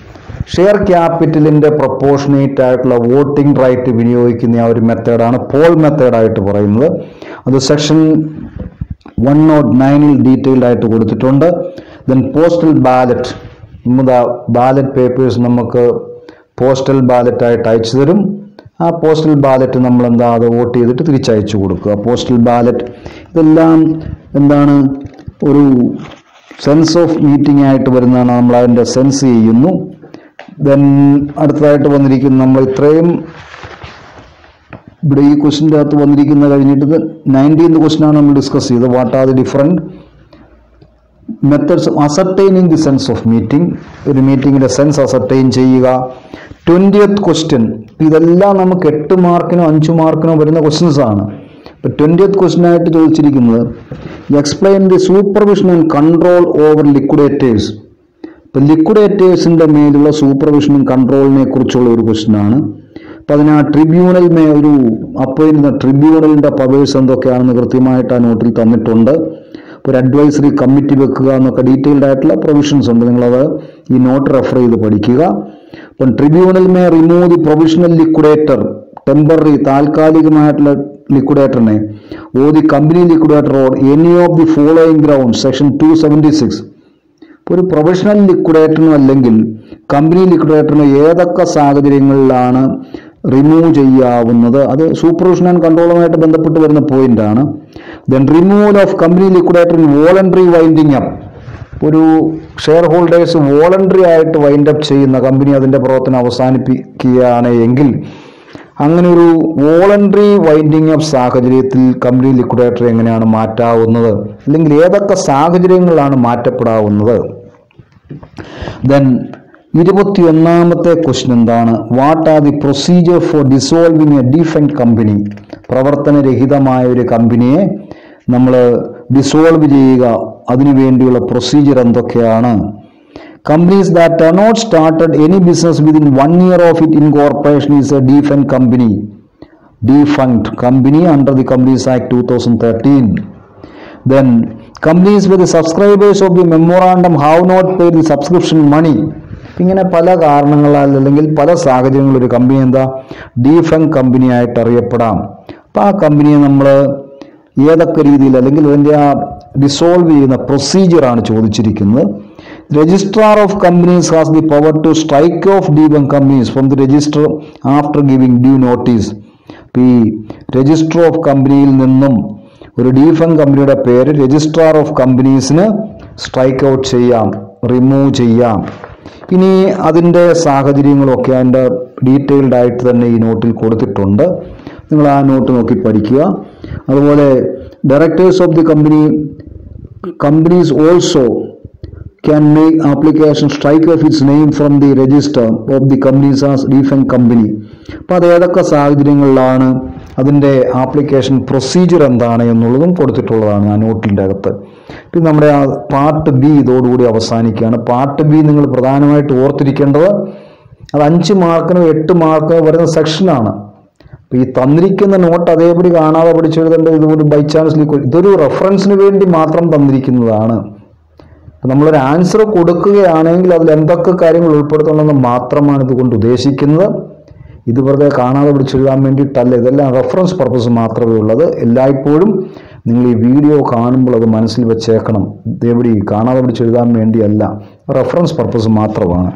share ക്യാപിറ്റലിൻ്റെ proportionate ആയിട്ടുള്ള voting right വിനിയോഗിക്കുന്ന ആ ഒരു മെത്തേഡാണ് പോൾ മെത്തേഡായിട്ട് പറയുന്നത് അത് സെക്ഷൻ വൺ നോട്ട് നയനിൽ ഡീറ്റെയിൽഡ് ആയിട്ട് കൊടുത്തിട്ടുണ്ട് ദെൻ പോസ്റ്റൽ ബാലറ്റ് നമ്മുടെ ബാലറ്റ് പേപ്പേഴ്സ് നമുക്ക് പോസ്റ്റൽ ബാലറ്റ് ആയിട്ട് അയച്ചു തരും ആ പോസ്റ്റൽ ബാലറ്റ് നമ്മൾ എന്താ അത് വോട്ട് ചെയ്തിട്ട് തിരിച്ചയച്ചു കൊടുക്കുക പോസ്റ്റൽ ബാലറ്റ് ഇതെല്ലാം എന്താണ് ഒരു സെൻസ് ഓഫ് മീറ്റിംഗ് ആയിട്ട് വരുന്നതാണ് നമ്മൾ അതിൻ്റെ സെൻസ് ചെയ്യുന്നു ദെൻ അടുത്തതായിട്ട് വന്നിരിക്കുന്ന നമ്മൾ ഇത്രയും ഇവിടെ ഈ ക്വസ്റ്റിൻ്റെ അകത്ത് വന്നിരിക്കുന്ന കഴിഞ്ഞിട്ട് നയൻറ്റീൻത് ക്വസ്റ്റ്യൻ ആണ് നമ്മൾ ഡിസ്കസ് ചെയ്തത് what are the different methods ascertaining the sense of meeting ഒരു മീറ്റിങ്ങിൻ്റെ സെൻസ് അസർട്ടൈൻ ചെയ്യുക ട്വൻറ്റിയത്ത് ക്വസ്റ്റ്യൻ ഇതെല്ലാം നമുക്ക് എട്ട് മാർക്കിനോ അഞ്ച് മാർക്കിനോ വരുന്ന ക്വസ്റ്റ്യൻസ് ആണ് ഇപ്പോൾ ട്വൻറ്റിയത്ത് ക്വസ്റ്റ്യൻ ആയിട്ട് ചോദിച്ചിരിക്കുന്നത് explain the supervision and control over liquidators ഇപ്പം ലിക്വിഡേറ്റേഴ്സിൻ്റെ മേലുള്ള സൂപ്പർവിഷനും കൺട്രോളിനെ കുറിച്ചുള്ള ഒരു ക്വസ്റ്റ്യൻ ആണ് അപ്പം അതിന് ആ ട്രിബ്യൂണൽ മേ ഒരു അപ്പോയിൻറ്റ് ട്രിബ്യൂണലിൻ്റെ പവേഴ്സ് എന്തൊക്കെയാണെന്ന് കൃത്യമായിട്ട് ആ നോട്ടിൽ തന്നിട്ടുണ്ട് ഒരു അഡ്വൈസറി കമ്മിറ്റി വെക്കുക എന്നൊക്കെ ഡീറ്റെയിൽഡ് ആയിട്ടുള്ള പ്രൊവിഷൻസ് ഉണ്ട് നിങ്ങളത് ഈ നോട്ട് റെഫർ ചെയ്ത് പഠിക്കുക അപ്പം tribunal may remove the provisional liquidator temporary താൽക്കാലികമായിട്ടുള്ള ലിക്വിഡേറ്ററിനെ or the company liquidator or any of the following ground section two seventy six ഒരു പ്രൊഫഷണൽ ലിക്വിഡേറ്ററിനും അല്ലെങ്കിൽ കമ്പനി ലിക്വിഡേറ്ററിനും ഏതൊക്കെ സാഹചര്യങ്ങളിലാണ് റിമൂവ് ചെയ്യാവുന്നത് അത് സൂപ്പർവിഷൻ ആൻഡ് കൺട്രോളുമായിട്ട് ബന്ധപ്പെട്ട് വരുന്ന പോയിന്റ് ആണ് then removal of company liquidator in voluntary winding up ഒരു ഷെയർ ഹോൾഡേഴ്സ് വോളണ്ടറി ആയിട്ട് വൈൻഡ് അപ്പ് ചെയ്യുന്ന കമ്പനി അതിൻ്റെ പ്രവർത്തനം അവസാനിപ്പിക്കുകയാണ് എങ്കിൽ അങ്ങനെ ഒരു വോളണ്ടറി വൈൻഡിങ് അപ്പ് സാഹചര്യത്തിൽ കമ്പനി ലിക്വിഡേറ്റർ എങ്ങനെയാണ് മാറ്റാവുന്നത് അല്ലെങ്കിൽ ഏതൊക്കെ സാഹചര്യങ്ങളിലാണ് മാറ്റപ്പെടാവുന്നത് ദെൻ ഇരുപത്തിയൊന്നാമത്തെ ക്വസ്റ്റ്യൻ എന്താണ് what are the procedure for dissolving a defunct company പ്രവർത്തനരഹിതമായ ഒരു കമ്പനിയെ നമ്മൾ ഡിസോൾവ് ചെയ്യുക അതിനു വേണ്ടിയുള്ള പ്രൊസീജിയർ എന്തൊക്കെയാണ് companies that are not started any business within one year of it incorporation is a defunct company defunct company under the Companies Act 2013. Then companies with the subscribers of the memorandum have not paid the subscription money. ഇങ്ങനെ പല കാരണങ്ങളാൽ അല്ലെങ്കിൽ പല സാഹചര്യങ്ങളിൽ ഒരു company എന്താ ഡീഫങ് company ആയിട്ട് അറിയപ്പെടാം അപ്പം ആ കമ്പനിയെ നമ്മൾ ഏതൊക്കെ രീതിയിൽ അല്ലെങ്കിൽ അതിൻ്റെ ആ ഡിസോൾവ് ചെയ്യുന്ന പ്രൊസീജിയറാണ് ചോദിച്ചിരിക്കുന്നത് registrar of companies has the power to strike off defunct companies from the register after giving due notice ഈ രജിസ്റ്റർ ഓഫ് കമ്പനിയിൽ നിന്നും ഒരു ഡീഫൻ കമ്പനിയുടെ പേര് രജിസ്ട്രാർ ഓഫ് കമ്പനീസിന് സ്ട്രൈക്ക് ഔട്ട് ചെയ്യാം റിമൂവ് ചെയ്യാം ഇനി അതിൻ്റെ സാഹചര്യങ്ങളൊക്കെ അതിൻ്റെ ഡീറ്റെയിൽഡ് ആയിട്ട് തന്നെ ഈ നോട്ടിൽ കൊടുത്തിട്ടുണ്ട് നിങ്ങൾ ആ നോട്ട് നോക്കി പഠിക്കുക അതുപോലെ directors of the company companies also can make application strike off its name from the register of the companies as defense company അപ്പോൾ അത് ഏതൊക്കെ സാഹചര്യങ്ങളിലാണ് അതിൻ്റെ ആപ്ലിക്കേഷൻ പ്രൊസീജിയർ എന്താണ് എന്നുള്ളതും കൊടുത്തിട്ടുള്ളതാണ് ആ നോട്ടിൻ്റെ അകത്ത് പിന്നെ നമ്മുടെ ആ പാർട്ട് ബി ഇതോടുകൂടി അവസാനിക്കുകയാണ് പാർട്ട് ബി നിങ്ങൾ പ്രധാനമായിട്ട് ഓർത്തിരിക്കേണ്ടത് അത് അഞ്ച് മാർക്കിനോ എട്ട് മാർക്കിനോ വരുന്ന സെക്ഷനാണ് അപ്പോൾ ഈ തന്നിരിക്കുന്ന നോട്ട് അതേപടി കാണാതെ പഠിച്ചെഴുതേണ്ടത് ഇതുപോലെ ബൈ ചാൻസ് ഇതൊരു റെഫറൻസിന് വേണ്ടി മാത്രം തന്നിരിക്കുന്നതാണ് അപ്പം നമ്മളൊരു ആൻസർ കൊടുക്കുകയാണെങ്കിൽ അതിൽ എന്തൊക്കെ കാര്യങ്ങൾ ഉൾപ്പെടുത്തണമെന്ന് മാത്രമാണ് ഇതുകൊണ്ട് ഉദ്ദേശിക്കുന്നത് ഇത് വെറുതെ കാണാതെ പിടിച്ചെഴുതാൻ വേണ്ടിയിട്ടല്ല ഇതെല്ലാം റെഫറൻസ് പർപ്പസ് മാത്രമേ ഉള്ളത് എല്ലായ്പ്പോഴും നിങ്ങൾ ഈ വീഡിയോ കാണുമ്പോൾ അത് മനസ്സിൽ വെച്ചേക്കണം ഇതേപടി കാണാതെ പിടിച്ചെഴുതാൻ വേണ്ടിയല്ല റെഫറൻസ് പർപ്പസ് മാത്രമാണ്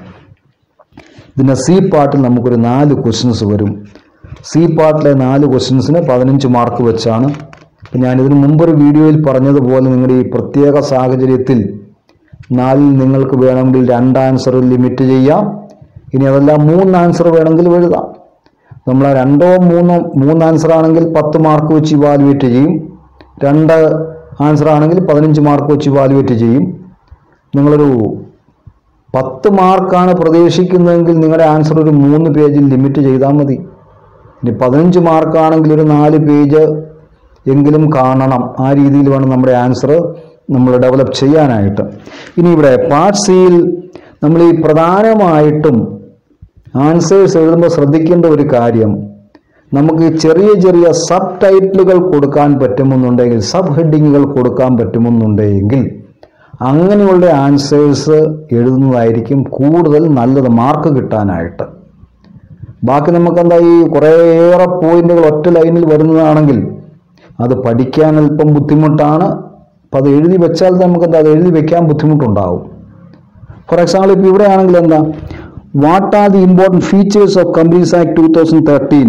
ഇതിൻ്റെ സി പാർട്ടിൽ നമുക്കൊരു നാല് ക്വസ്റ്റ്യൻസ് വരും സി പാർട്ടിലെ നാല് ക്വസ്റ്റ്യൻസിന് പതിനഞ്ച് മാർക്ക് വെച്ചാണ് ഇപ്പം ഞാനിതിന് മുമ്പൊരു വീഡിയോയിൽ പറഞ്ഞതുപോലെ നിങ്ങളുടെ ഈ പ്രത്യേക സാഹചര്യത്തിൽ നാലിൽ നിങ്ങൾക്ക് വേണമെങ്കിൽ രണ്ട് ആൻസർ ലിമിറ്റ് ചെയ്യാം ഇനി അതെല്ലാം മൂന്ന് ആൻസർ വേണമെങ്കിൽ എഴുതാം നമ്മൾ ആ രണ്ടോ മൂന്നോ മൂന്ന് ആൻസർ ആണെങ്കിൽ പത്ത് മാർക്ക് വെച്ച് ഇവാലുവേറ്റ് ചെയ്യും രണ്ട് ആൻസർ ആണെങ്കിൽ പതിനഞ്ച് മാർക്ക് വെച്ച് ഇവാലുവേറ്റ് ചെയ്യും നിങ്ങളൊരു പത്ത് മാർക്കാണ് പ്രതീക്ഷിക്കുന്നതെങ്കിൽ നിങ്ങളുടെ ആൻസർ ഒരു മൂന്ന് പേജിൽ ലിമിറ്റ് ചെയ്താൽ മതി ഇനി പതിനഞ്ച് മാർക്കാണെങ്കിൽ ഒരു നാല് പേജ് എങ്കിലും കാണണം ആ രീതിയിൽ വേണം നമ്മുടെ ആൻസർ നമ്മൾ ഡെവലപ്പ് ചെയ്യാനായിട്ട് ഇനി ഇവിടെ പാർട്ട് സിയിൽ നമ്മൾ ഈ പ്രധാനമായിട്ടും ആൻസേഴ്സ് എഴുതുമ്പോൾ ശ്രദ്ധിക്കേണ്ട ഒരു കാര്യം നമുക്ക് ഈ ചെറിയ ചെറിയ സബ് ടൈറ്റിലുകൾ കൊടുക്കാൻ പറ്റുമെന്നുണ്ടെങ്കിൽ സബ് ഹെഡിങ്ങുകൾ കൊടുക്കാൻ പറ്റുമെന്നുണ്ടെങ്കിൽ അങ്ങനെയുള്ള ആൻസേഴ്സ് എഴുതുന്നതായിരിക്കും കൂടുതൽ നല്ലത് മാർക്ക് കിട്ടാനായിട്ട് ബാക്കി നമുക്കെന്താ ഈ കുറേയേറെ പോയിന്റുകൾ ഒറ്റ ലൈനിൽ വരുന്നതാണെങ്കിൽ അത് പഠിക്കാൻ അല്പം ബുദ്ധിമുട്ടാണ് അപ്പം അത് എഴുതി വെച്ചാൽ നമുക്കെന്താ അത് എഴുതി വെക്കാൻ ബുദ്ധിമുട്ടുണ്ടാവും ഫോർ എക്സാമ്പിൾ ഇപ്പോൾ ഇവിടെ ആണെങ്കിൽ എന്താ what are the important features of companies act two thousand thirteen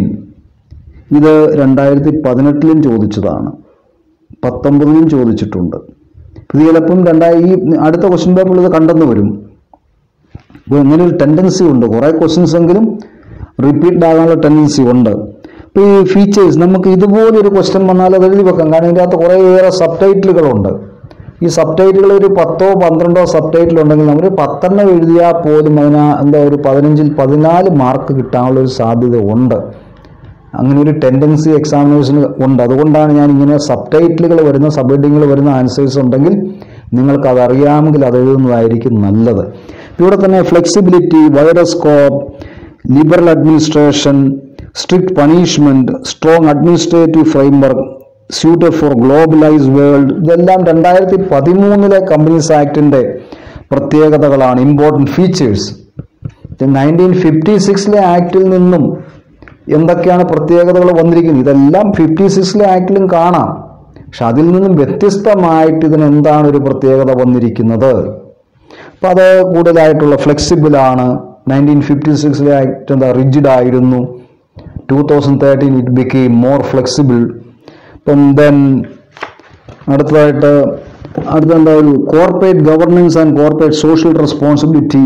ഇത് രണ്ടായിരത്തി പതിനെട്ടിലും ചോദിച്ചതാണ് പത്തൊമ്പതിലും ചോദിച്ചിട്ടുണ്ട് ഇത് ചിലപ്പം രണ്ടായി ഈ അടുത്ത ക്വസ്റ്റ്യൻ പേപ്പറിൽ ഇത് കണ്ടെന്ന് വരും അപ്പോൾ ഇങ്ങനെ ഒരു ടെൻഡൻസി ഉണ്ട് കുറേ ക്വസ്റ്റ്യൻസ് എങ്കിലും റിപ്പീറ്റ് ആകാനുള്ള ടെൻഡൻസി ഉണ്ട് അപ്പോൾ ഈ ഫീച്ചേഴ്സ് നമുക്ക് ഇതുപോലൊരു ക്വസ്റ്റ്യൻ വന്നാൽ അത് എഴുതി വെക്കാം കാരണം ഇതിൻ്റെ അകത്ത് കുറേയേറെ സബ് ടൈറ്റിലുകളുണ്ട് ഈ സബ് ടൈറ്റിലുകൾ ഒരു പത്തോ പന്ത്രണ്ടോ സബ് ടൈറ്റിൽ ഉണ്ടെങ്കിൽ നമ്മൾ പത്തെണ്ണം എഴുതിയാൽ പോലും അതിന് എന്താ ഒരു പതിനഞ്ചിൽ പതിനാല് മാർക്ക് കിട്ടാനുള്ള ഒരു സാധ്യത ഉണ്ട് അങ്ങനെ ഒരു ടെൻഡൻസി എക്സാമിനേഷന് ഉണ്ട് അതുകൊണ്ടാണ് ഞാൻ ഇങ്ങനെ സബ് ടൈറ്റിലുകൾ വരുന്ന സബ് ഹെഡിങ്ങുകൾ വരുന്ന ആൻസേഴ്സ് ഉണ്ടെങ്കിൽ നിങ്ങൾക്ക് അത് അറിയാമെങ്കിൽ അത് എഴുതുന്നതായിരിക്കും നല്ലത് ഇവിടെ തന്നെ flexibility wider scope liberal administration strict punishment strong administrative framework suited for globalise world ഇതെല്ലാം രണ്ടായിരത്തി പതിമൂന്നിലെ കമ്പനീസ് ആക്ടിന്റെ പ്രത്യേകതകളാണ് ഇമ്പോർട്ടൻറ്റ് ഫീച്ചേഴ്സ് നയൻറ്റീൻ ഫിഫ്റ്റി സിക്സിലെ ആക്ടിൽ നിന്നും എന്തൊക്കെയാണ് പ്രത്യേകതകൾ വന്നിരിക്കുന്നത് ഇതെല്ലാം ഫിഫ്റ്റി സിക്സിലെ ആക്ടിലും കാണാം പക്ഷെ അതിൽ നിന്നും വ്യത്യസ്തമായിട്ട് ഇതിന് എന്താണ് ഒരു പ്രത്യേകത വന്നിരിക്കുന്നത് അപ്പം അത് കൂടുതലായിട്ടുള്ള ഫ്ലെക്സിബിൾ ആണ് നയൻറ്റീൻ ഫിഫ്റ്റി സിക്സിലെ ആക്ട് എന്താ റിജിഡ് ആയിരുന്നു two thousand thirteen it became more flexible ഇപ്പം ദെൻ അടുത്തതായിട്ട് അടുത്ത എന്താ ഒരു corporate governance and corporate social responsibility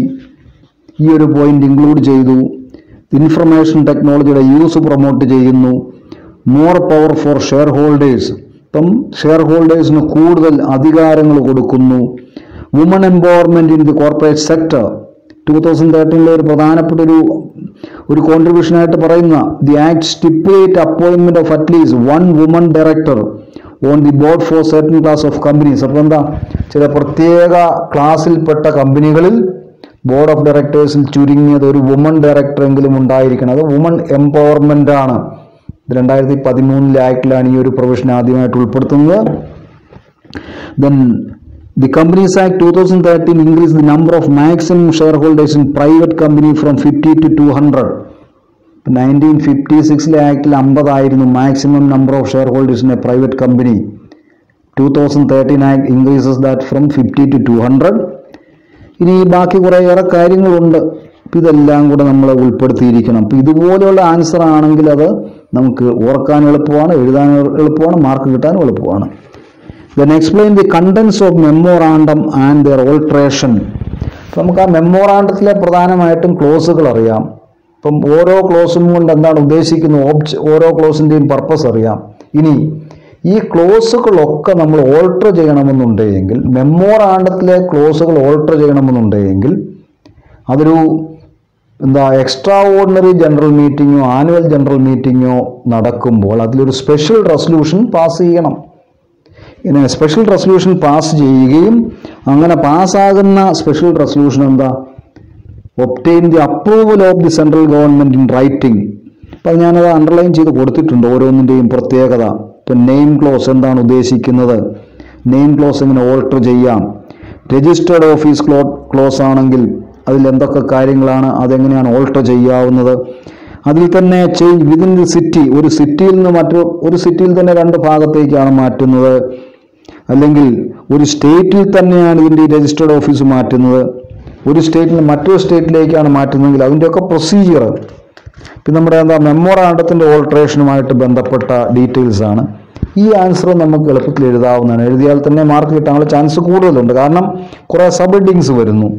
ഈ ഒരു പോയിന്റ് ഇൻക്ലൂഡ് ചെയ്തു ഇൻഫർമേഷൻ ടെക്നോളജിയുടെ യൂസ് പ്രൊമോട്ട് ചെയ്യുന്നു more power for share holders ഇപ്പം ഷെയർ ഹോൾഡേഴ്സിന് കൂടുതൽ അധികാരങ്ങൾ കൊടുക്കുന്നു woman empowerment in the corporate sector two thousand തേർട്ടീനിലെ ഒരു പ്രധാനപ്പെട്ട ഒരു ഒരു കോൺട്രിബ്യൂഷനായിട്ട് പറയുന്ന the act stipulate appointment of at least one woman director on the board for certain class of companies അപ്പോൾ എന്താ ചില പ്രത്യേക ക്ലാസ്സിൽപ്പെട്ട കമ്പനികളിൽ ബോർഡ് ഓഫ് ഡയറക്ടേഴ്സിൽ ചുരുങ്ങിയത് ഒരു വുമൺ ഡയറക്ടർ എങ്കിലും ഉണ്ടായിരിക്കണം അത് വുമൺ എംപവർമെന്റ് ആണ് ഇത് രണ്ടായിരത്തി പതിമൂന്നിലെ ആക്ടിലാണ് ഈ ഒരു പ്രൊവിഷൻ ആദ്യമായിട്ട് ഉൾപ്പെടുത്തുന്നത് then the companies act two thousand thirteen increase the number of maximum share holders in private company from fifty to two hundred nineteen fifty സിക്സിലെ ആക്ടിൽ അമ്പതായിരുന്നു maximum number of share holders in a private company two thousand thirteen act increases that from fifty to two hundred ഇനി ബാക്കി കുറേയേറെ കാര്യങ്ങളുണ്ട് അപ്പം ഇതെല്ലാം കൂടെ നമ്മൾ ഉൾപ്പെടുത്തിയിരിക്കണം അപ്പം ഇതുപോലെയുള്ള ആൻസർ ആണെങ്കിൽ അത് നമുക്ക് ഓർക്കാൻ എളുപ്പമാണ് എഴുതാൻ എളുപ്പമാണ് മാർക്ക് കിട്ടാൻ എളുപ്പമാണ് then explain the contents of memorandum and their alteration നമുക്ക് ആ മെമ്മോറാണ്ടത്തിലെ പ്രധാനമായിട്ടും ക്ലോസുകൾ അറിയാം ഇപ്പം ഓരോ ക്ലോസും കൊണ്ട് എന്താണ് ഉദ്ദേശിക്കുന്നത് ഓബ്ജ് ഓരോ ക്ലോസിൻ്റെയും പർപ്പസ് അറിയാം ഇനി ഈ ക്ലോസുകളൊക്കെ നമ്മൾ ഓൾട്ടർ ചെയ്യണമെന്നുണ്ടെങ്കിൽ മെമ്മോറാണ്ടത്തിലെ ക്ലോസുകൾ ഓൾട്ടർ ചെയ്യണമെന്നുണ്ടെങ്കിൽ അതൊരു എന്താ എക്സ്ട്രാ ഓർഡിനറി ജനറൽ മീറ്റിങ്ങോ ആനുവൽ ജനറൽ മീറ്റിങ്ങോ നടക്കുമ്പോൾ അതിലൊരു സ്പെഷ്യൽ റെസൊല്യൂഷൻ പാസ് ചെയ്യണം ഇങ്ങനെ സ്പെഷ്യൽ റെസൊല്യൂഷൻ പാസ് ചെയ്യുകയും അങ്ങനെ പാസ്സാകുന്ന സ്പെഷ്യൽ റെസൊല്യൂഷൻ എന്താ obtain the approval of the central government in writing അപ്പം ഞാനത് അണ്ടർലൈൻ ചെയ്ത് കൊടുത്തിട്ടുണ്ട് ഓരോന്നിൻ്റെയും പ്രത്യേകത ഇപ്പം നെയിം ക്ലോസ് എന്താണ് ഉദ്ദേശിക്കുന്നത് നെയിം ക്ലോസ് എങ്ങനെ ഓൾട്ടർ ചെയ്യാം രജിസ്റ്റേർഡ് ഓഫീസ് ക്ലോ ക്ലോസ് ആണെങ്കിൽ അതിൽ എന്തൊക്കെ കാര്യങ്ങളാണ് അതെങ്ങനെയാണ് ഓൾട്ടർ ചെയ്യാവുന്നത് അതിൽ തന്നെ ചേഞ്ച് വിതിൻ ദി സിറ്റി ഒരു സിറ്റിയിൽ നിന്ന് മറ്റു ഒരു സിറ്റിയിൽ തന്നെ രണ്ട് ഭാഗത്തേക്കാണ് മാറ്റുന്നത് അല്ലെങ്കിൽ ഒരു സ്റ്റേറ്റിൽ തന്നെയാണ് ഇതിൻ്റെ രജിസ്റ്റേർഡ് ഓഫീസ് മാറ്റുന്നത് ഒരു സ്റ്റേറ്റിൽ നിന്ന് മറ്റൊരു സ്റ്റേറ്റിലേക്കാണ് മാറ്റുന്നതെങ്കിൽ അതിൻ്റെയൊക്കെ പ്രൊസീജിയർ ഇപ്പം നമ്മുടെ എന്താ മെമ്മോറാണ്ടത്തിൻ്റെ ഓൾട്രേഷനുമായിട്ട് ബന്ധപ്പെട്ട ഡീറ്റെയിൽസ് ആണ് ഈ ആൻസർ നമുക്ക് എളുപ്പത്തിൽ എഴുതാവുന്നതാണ് എഴുതിയാൽ തന്നെ മാർക്ക് കിട്ടാനുള്ള ചാൻസ് കൂടുതലുണ്ട് കാരണം കുറേ സബ് ഹെഡിങ്സ് വരുന്നു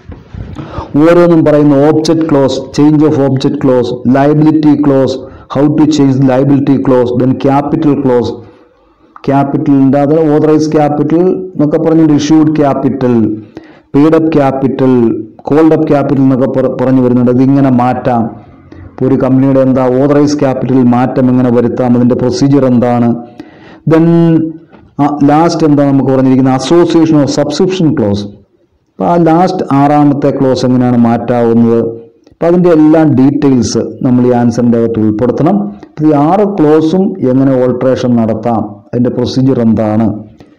ഓരോന്നും പറയുന്ന object clause change of object clause liability clause how to change liability clause then capital clause ക്യാപിറ്റലിൻ്റെ അത് ഓതറൈസ് ക്യാപിറ്റൽ എന്നൊക്കെ പറഞ്ഞിട്ട് issued capital paid up capital called up capital എന്നൊക്കെ പറ- പറഞ്ഞു വരുന്നുണ്ട് ഇതിങ്ങനെ മാറ്റാം ഇപ്പോൾ ഒരു കമ്പനിയുടെ എന്താ ഓതറൈസ് ക്യാപിറ്റലിൽ മാറ്റം എങ്ങനെ വരുത്താം അതിൻ്റെ പ്രൊസീജിയർ എന്താണ് ദെൻ ലാസ്റ്റ് എന്താ നമുക്ക് പറഞ്ഞിരിക്കുന്നത് അസോസിയേഷൻ ഓഫ് സബ്സ്ക്രിപ്ഷൻ ക്ലോസ് അപ്പോൾ ആ ലാസ്റ്റ് ആറാമത്തെ ക്ലോസ് എങ്ങനെയാണ് മാറ്റാവുന്നത് അപ്പം അതിൻ്റെ എല്ലാ ഡീറ്റെയിൽസ് നമ്മൾ ഈ ആൻസറിൻ്റെ അകത്ത് ഉൾപ്പെടുത്തണം അപ്പോൾ ഈ ആറ് ക്ലോസും എങ്ങനെ ഓൾട്രേഷൻ നടത്താം അതിൻ്റെ പ്രൊസീജിയർ എന്താണ്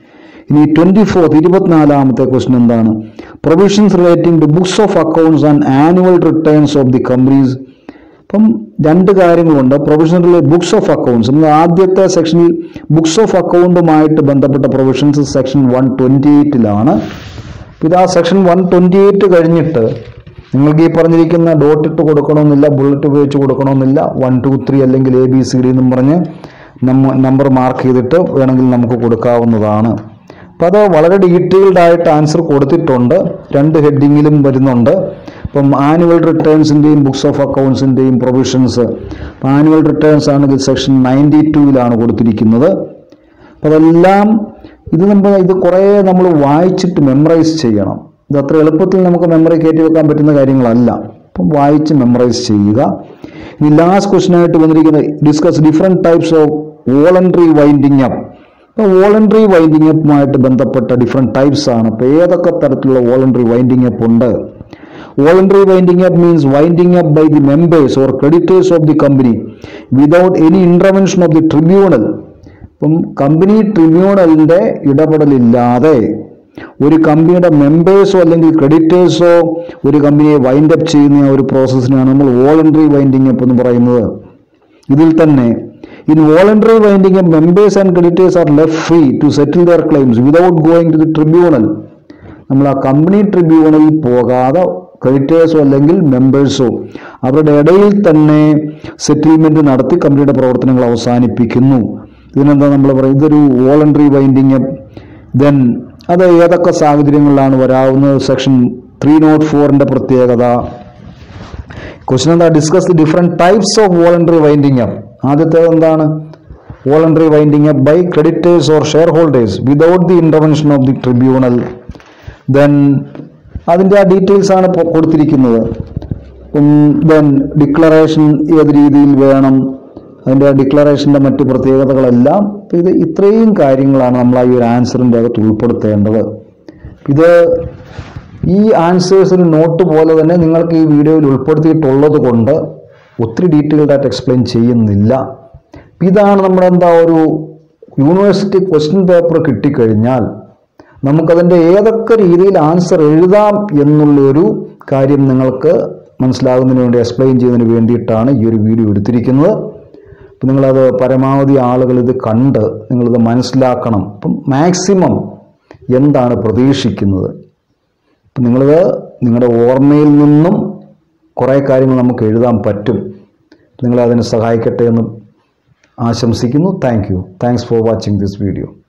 ഇനി ട്വന്റി ഫോർത്ത് ഇരുപത്തിനാലാമത്തെ ക്വസ്റ്റ്യൻ എന്താണ് provisions relating to books of accounts and annual returns of the companies അപ്പം രണ്ട് കാര്യങ്ങളുണ്ട് പ്രൊവിഷണൽ ബുക്സ് ഓഫ് അക്കൗണ്ട്സ് നമ്മൾ ആദ്യത്തെ സെക്ഷനിൽ ബുക്സ് ഓഫ് അക്കൗണ്ടുമായിട്ട് ബന്ധപ്പെട്ട പ്രൊവിഷൻസ് സെക്ഷൻ വൺ ട്വൻറ്റി എയ്റ്റിലാണ് ഇത് ആ സെക്ഷൻ വൺ ട്വൻറ്റി എയ്റ്റ് കഴിഞ്ഞിട്ട് നിങ്ങൾക്ക് ഈ പറഞ്ഞിരിക്കുന്ന ഡോട്ട് ഇട്ട് കൊടുക്കണമെന്നില്ല ബുള്ളറ്റ് ഉപയോഗിച്ച് കൊടുക്കണമെന്നില്ല വൺ ടു ത്രീ അല്ലെങ്കിൽ എ ബി സി ഡി എന്നും പറഞ്ഞ് നമ്മ നമ്പർ മാർക്ക് ചെയ്തിട്ട് വേണമെങ്കിൽ നമുക്ക് കൊടുക്കാവുന്നതാണ് അപ്പം അത് വളരെ ഡീറ്റെയിൽഡ് ആയിട്ട് ആൻസർ കൊടുത്തിട്ടുണ്ട് രണ്ട് ഹെഡിങ്ങിലും വരുന്നുണ്ട് ഇപ്പം ആനുവൽ റിട്ടേൺസിൻ്റെയും ബുക്സ് ഓഫ് അക്കൗണ്ട്സിൻ്റെയും പ്രൊവിഷൻസ് ആനുവൽ റിട്ടേൺസ് ആണ് സെക്ഷൻ നയൻറ്റി ടൂവിലാണ് കൊടുത്തിരിക്കുന്നത് അപ്പം അതെല്ലാം ഇത് നമ്മൾ ഇത് കുറേ നമ്മൾ വായിച്ചിട്ട് മെമ്മറൈസ് ചെയ്യണം ഇത് അത്ര എളുപ്പത്തിൽ നമുക്ക് മെമ്മറി കയറ്റി വെക്കാൻ പറ്റുന്ന കാര്യങ്ങളല്ല അപ്പം വായിച്ച് മെമ്മറൈസ് ചെയ്യുക ഇനി ലാസ്റ്റ് ക്വസ്റ്റൻ ആയിട്ട് വന്നിരിക്കുന്നത് discuss different types of voluntary winding up അപ്പോൾ വോളണ്ടറി വൈൻഡിങ് അപ്പുമായിട്ട് ബന്ധപ്പെട്ട ഡിഫറെൻറ്റ് ടൈപ്സ് ആണ് അപ്പോൾ ഏതൊക്കെ തരത്തിലുള്ള വോളണ്ടറി വൈൻഡിങ് അപ്പ് ഉണ്ട് voluntary winding up means winding up by the members or creditors of the company without any intervention of the tribunal ഇപ്പം company ട്രിബ്യൂണലിന്റെ ഇടപെടലില്ലാതെ ഒരു കമ്പനിയുടെ മെമ്പേഴ്സോ അല്ലെങ്കിൽ ക്രെഡിറ്റേഴ്സോ ഒരു കമ്പനിയെ വൈൻഡ് അപ്പ് ചെയ്യുന്ന ആ ഒരു പ്രോസസ്സിനാണ് നമ്മൾ വോളണ്ടറി വൈൻഡിങ് അപ്പ് എന്ന് പറയുന്നത് ഇതിൽ തന്നെ in voluntary winding up members and creditors are left free to settle their claims without going to the tribunal നമ്മൾ ആ കമ്പനി ട്രിബ്യൂണലിൽ പോകാതെ ക്രെഡിറ്റേഴ്സോ അല്ലെങ്കിൽ മെമ്പേഴ്സോ അവരുടെ ഇടയിൽ തന്നെ സെറ്റിൽമെന്റ് നടത്തി കമ്പനിയുടെ പ്രവർത്തനങ്ങൾ അവസാനിപ്പിക്കുന്നു ഇതിനെന്താ നമ്മൾ പറയും ഇതൊരു വോളണ്ടറി വൈൻഡിങ് ദെൻ അത് ഏതൊക്കെ സാഹചര്യങ്ങളിലാണ് വരാവുന്നത് സെക്ഷൻ ത്രീ നോട്ട് ഫോറിന്റെ പ്രത്യേകത ക്വസ്റ്റൻ എന്താ discuss the different types of voluntary winding up ആദ്യത്തേത് എന്താണ് voluntary winding up by creditors or share holders without the intervention of the tribunal then അതിൻ്റെ ആ ഡീറ്റെയിൽസ് ആണ് ഇപ്പോൾ കൊടുത്തിരിക്കുന്നത് ദെൻ ഡിക്ലറേഷൻ ഏത് രീതിയിൽ വേണം അതിൻ്റെ ഡിക്ലറേഷൻ്റെ മറ്റ് പ്രത്യേകതകളെല്ലാം ഇത് ഇത്രയും കാര്യങ്ങളാണ് നമ്മൾ ആ ഈ ഒരു ആൻസറിൻ്റെ അകത്ത് ഉൾപ്പെടുത്തേണ്ടത് ഇത് ഈ ആൻസേഴ്സിന് നോട്ട് പോലെ തന്നെ നിങ്ങൾക്ക് ഈ വീഡിയോയിൽ ഉൾപ്പെടുത്തിയിട്ടുള്ളത് കൊണ്ട് ഒത്തിരി ഡീറ്റെയിൽഡ് ആയിട്ട് എക്സ്പ്ലെയിൻ ചെയ്യുന്നില്ല ഇതാണ് നമ്മുടെ എന്താ ഒരു യൂണിവേഴ്സിറ്റി ക്വസ്റ്റ്യൻ പേപ്പർ കിട്ടിക്കഴിഞ്ഞാൽ നമുക്കതിൻ്റെ ഏതൊക്കെ രീതിയിൽ ആൻസർ എഴുതാം എന്നുള്ളൊരു കാര്യം നിങ്ങൾക്ക് മനസ്സിലാകുന്നതിന് വേണ്ടി എക്സ്പ്ലെയിൻ ചെയ്യുന്നതിന് വേണ്ടിയിട്ടാണ് ഈ ഒരു വീഡിയോ എടുത്തിരിക്കുന്നത് അപ്പം നിങ്ങളത് പരമാവധി ആളുകൾ ഇത് കണ്ട് നിങ്ങളിത് മനസ്സിലാക്കണം അപ്പം മാക്സിമം എന്താണ് പ്രതീക്ഷിക്കുന്നത് അപ്പം നിങ്ങളിത് നിങ്ങളുടെ ഓർമ്മയിൽ നിന്നും കുറേ കാര്യങ്ങൾ നമുക്ക് എഴുതാൻ പറ്റും നിങ്ങളെ അതിന് സഹായിക്കട്ടെ എന്ന് ആശംസിക്കുന്നു thank you thanks for watching this video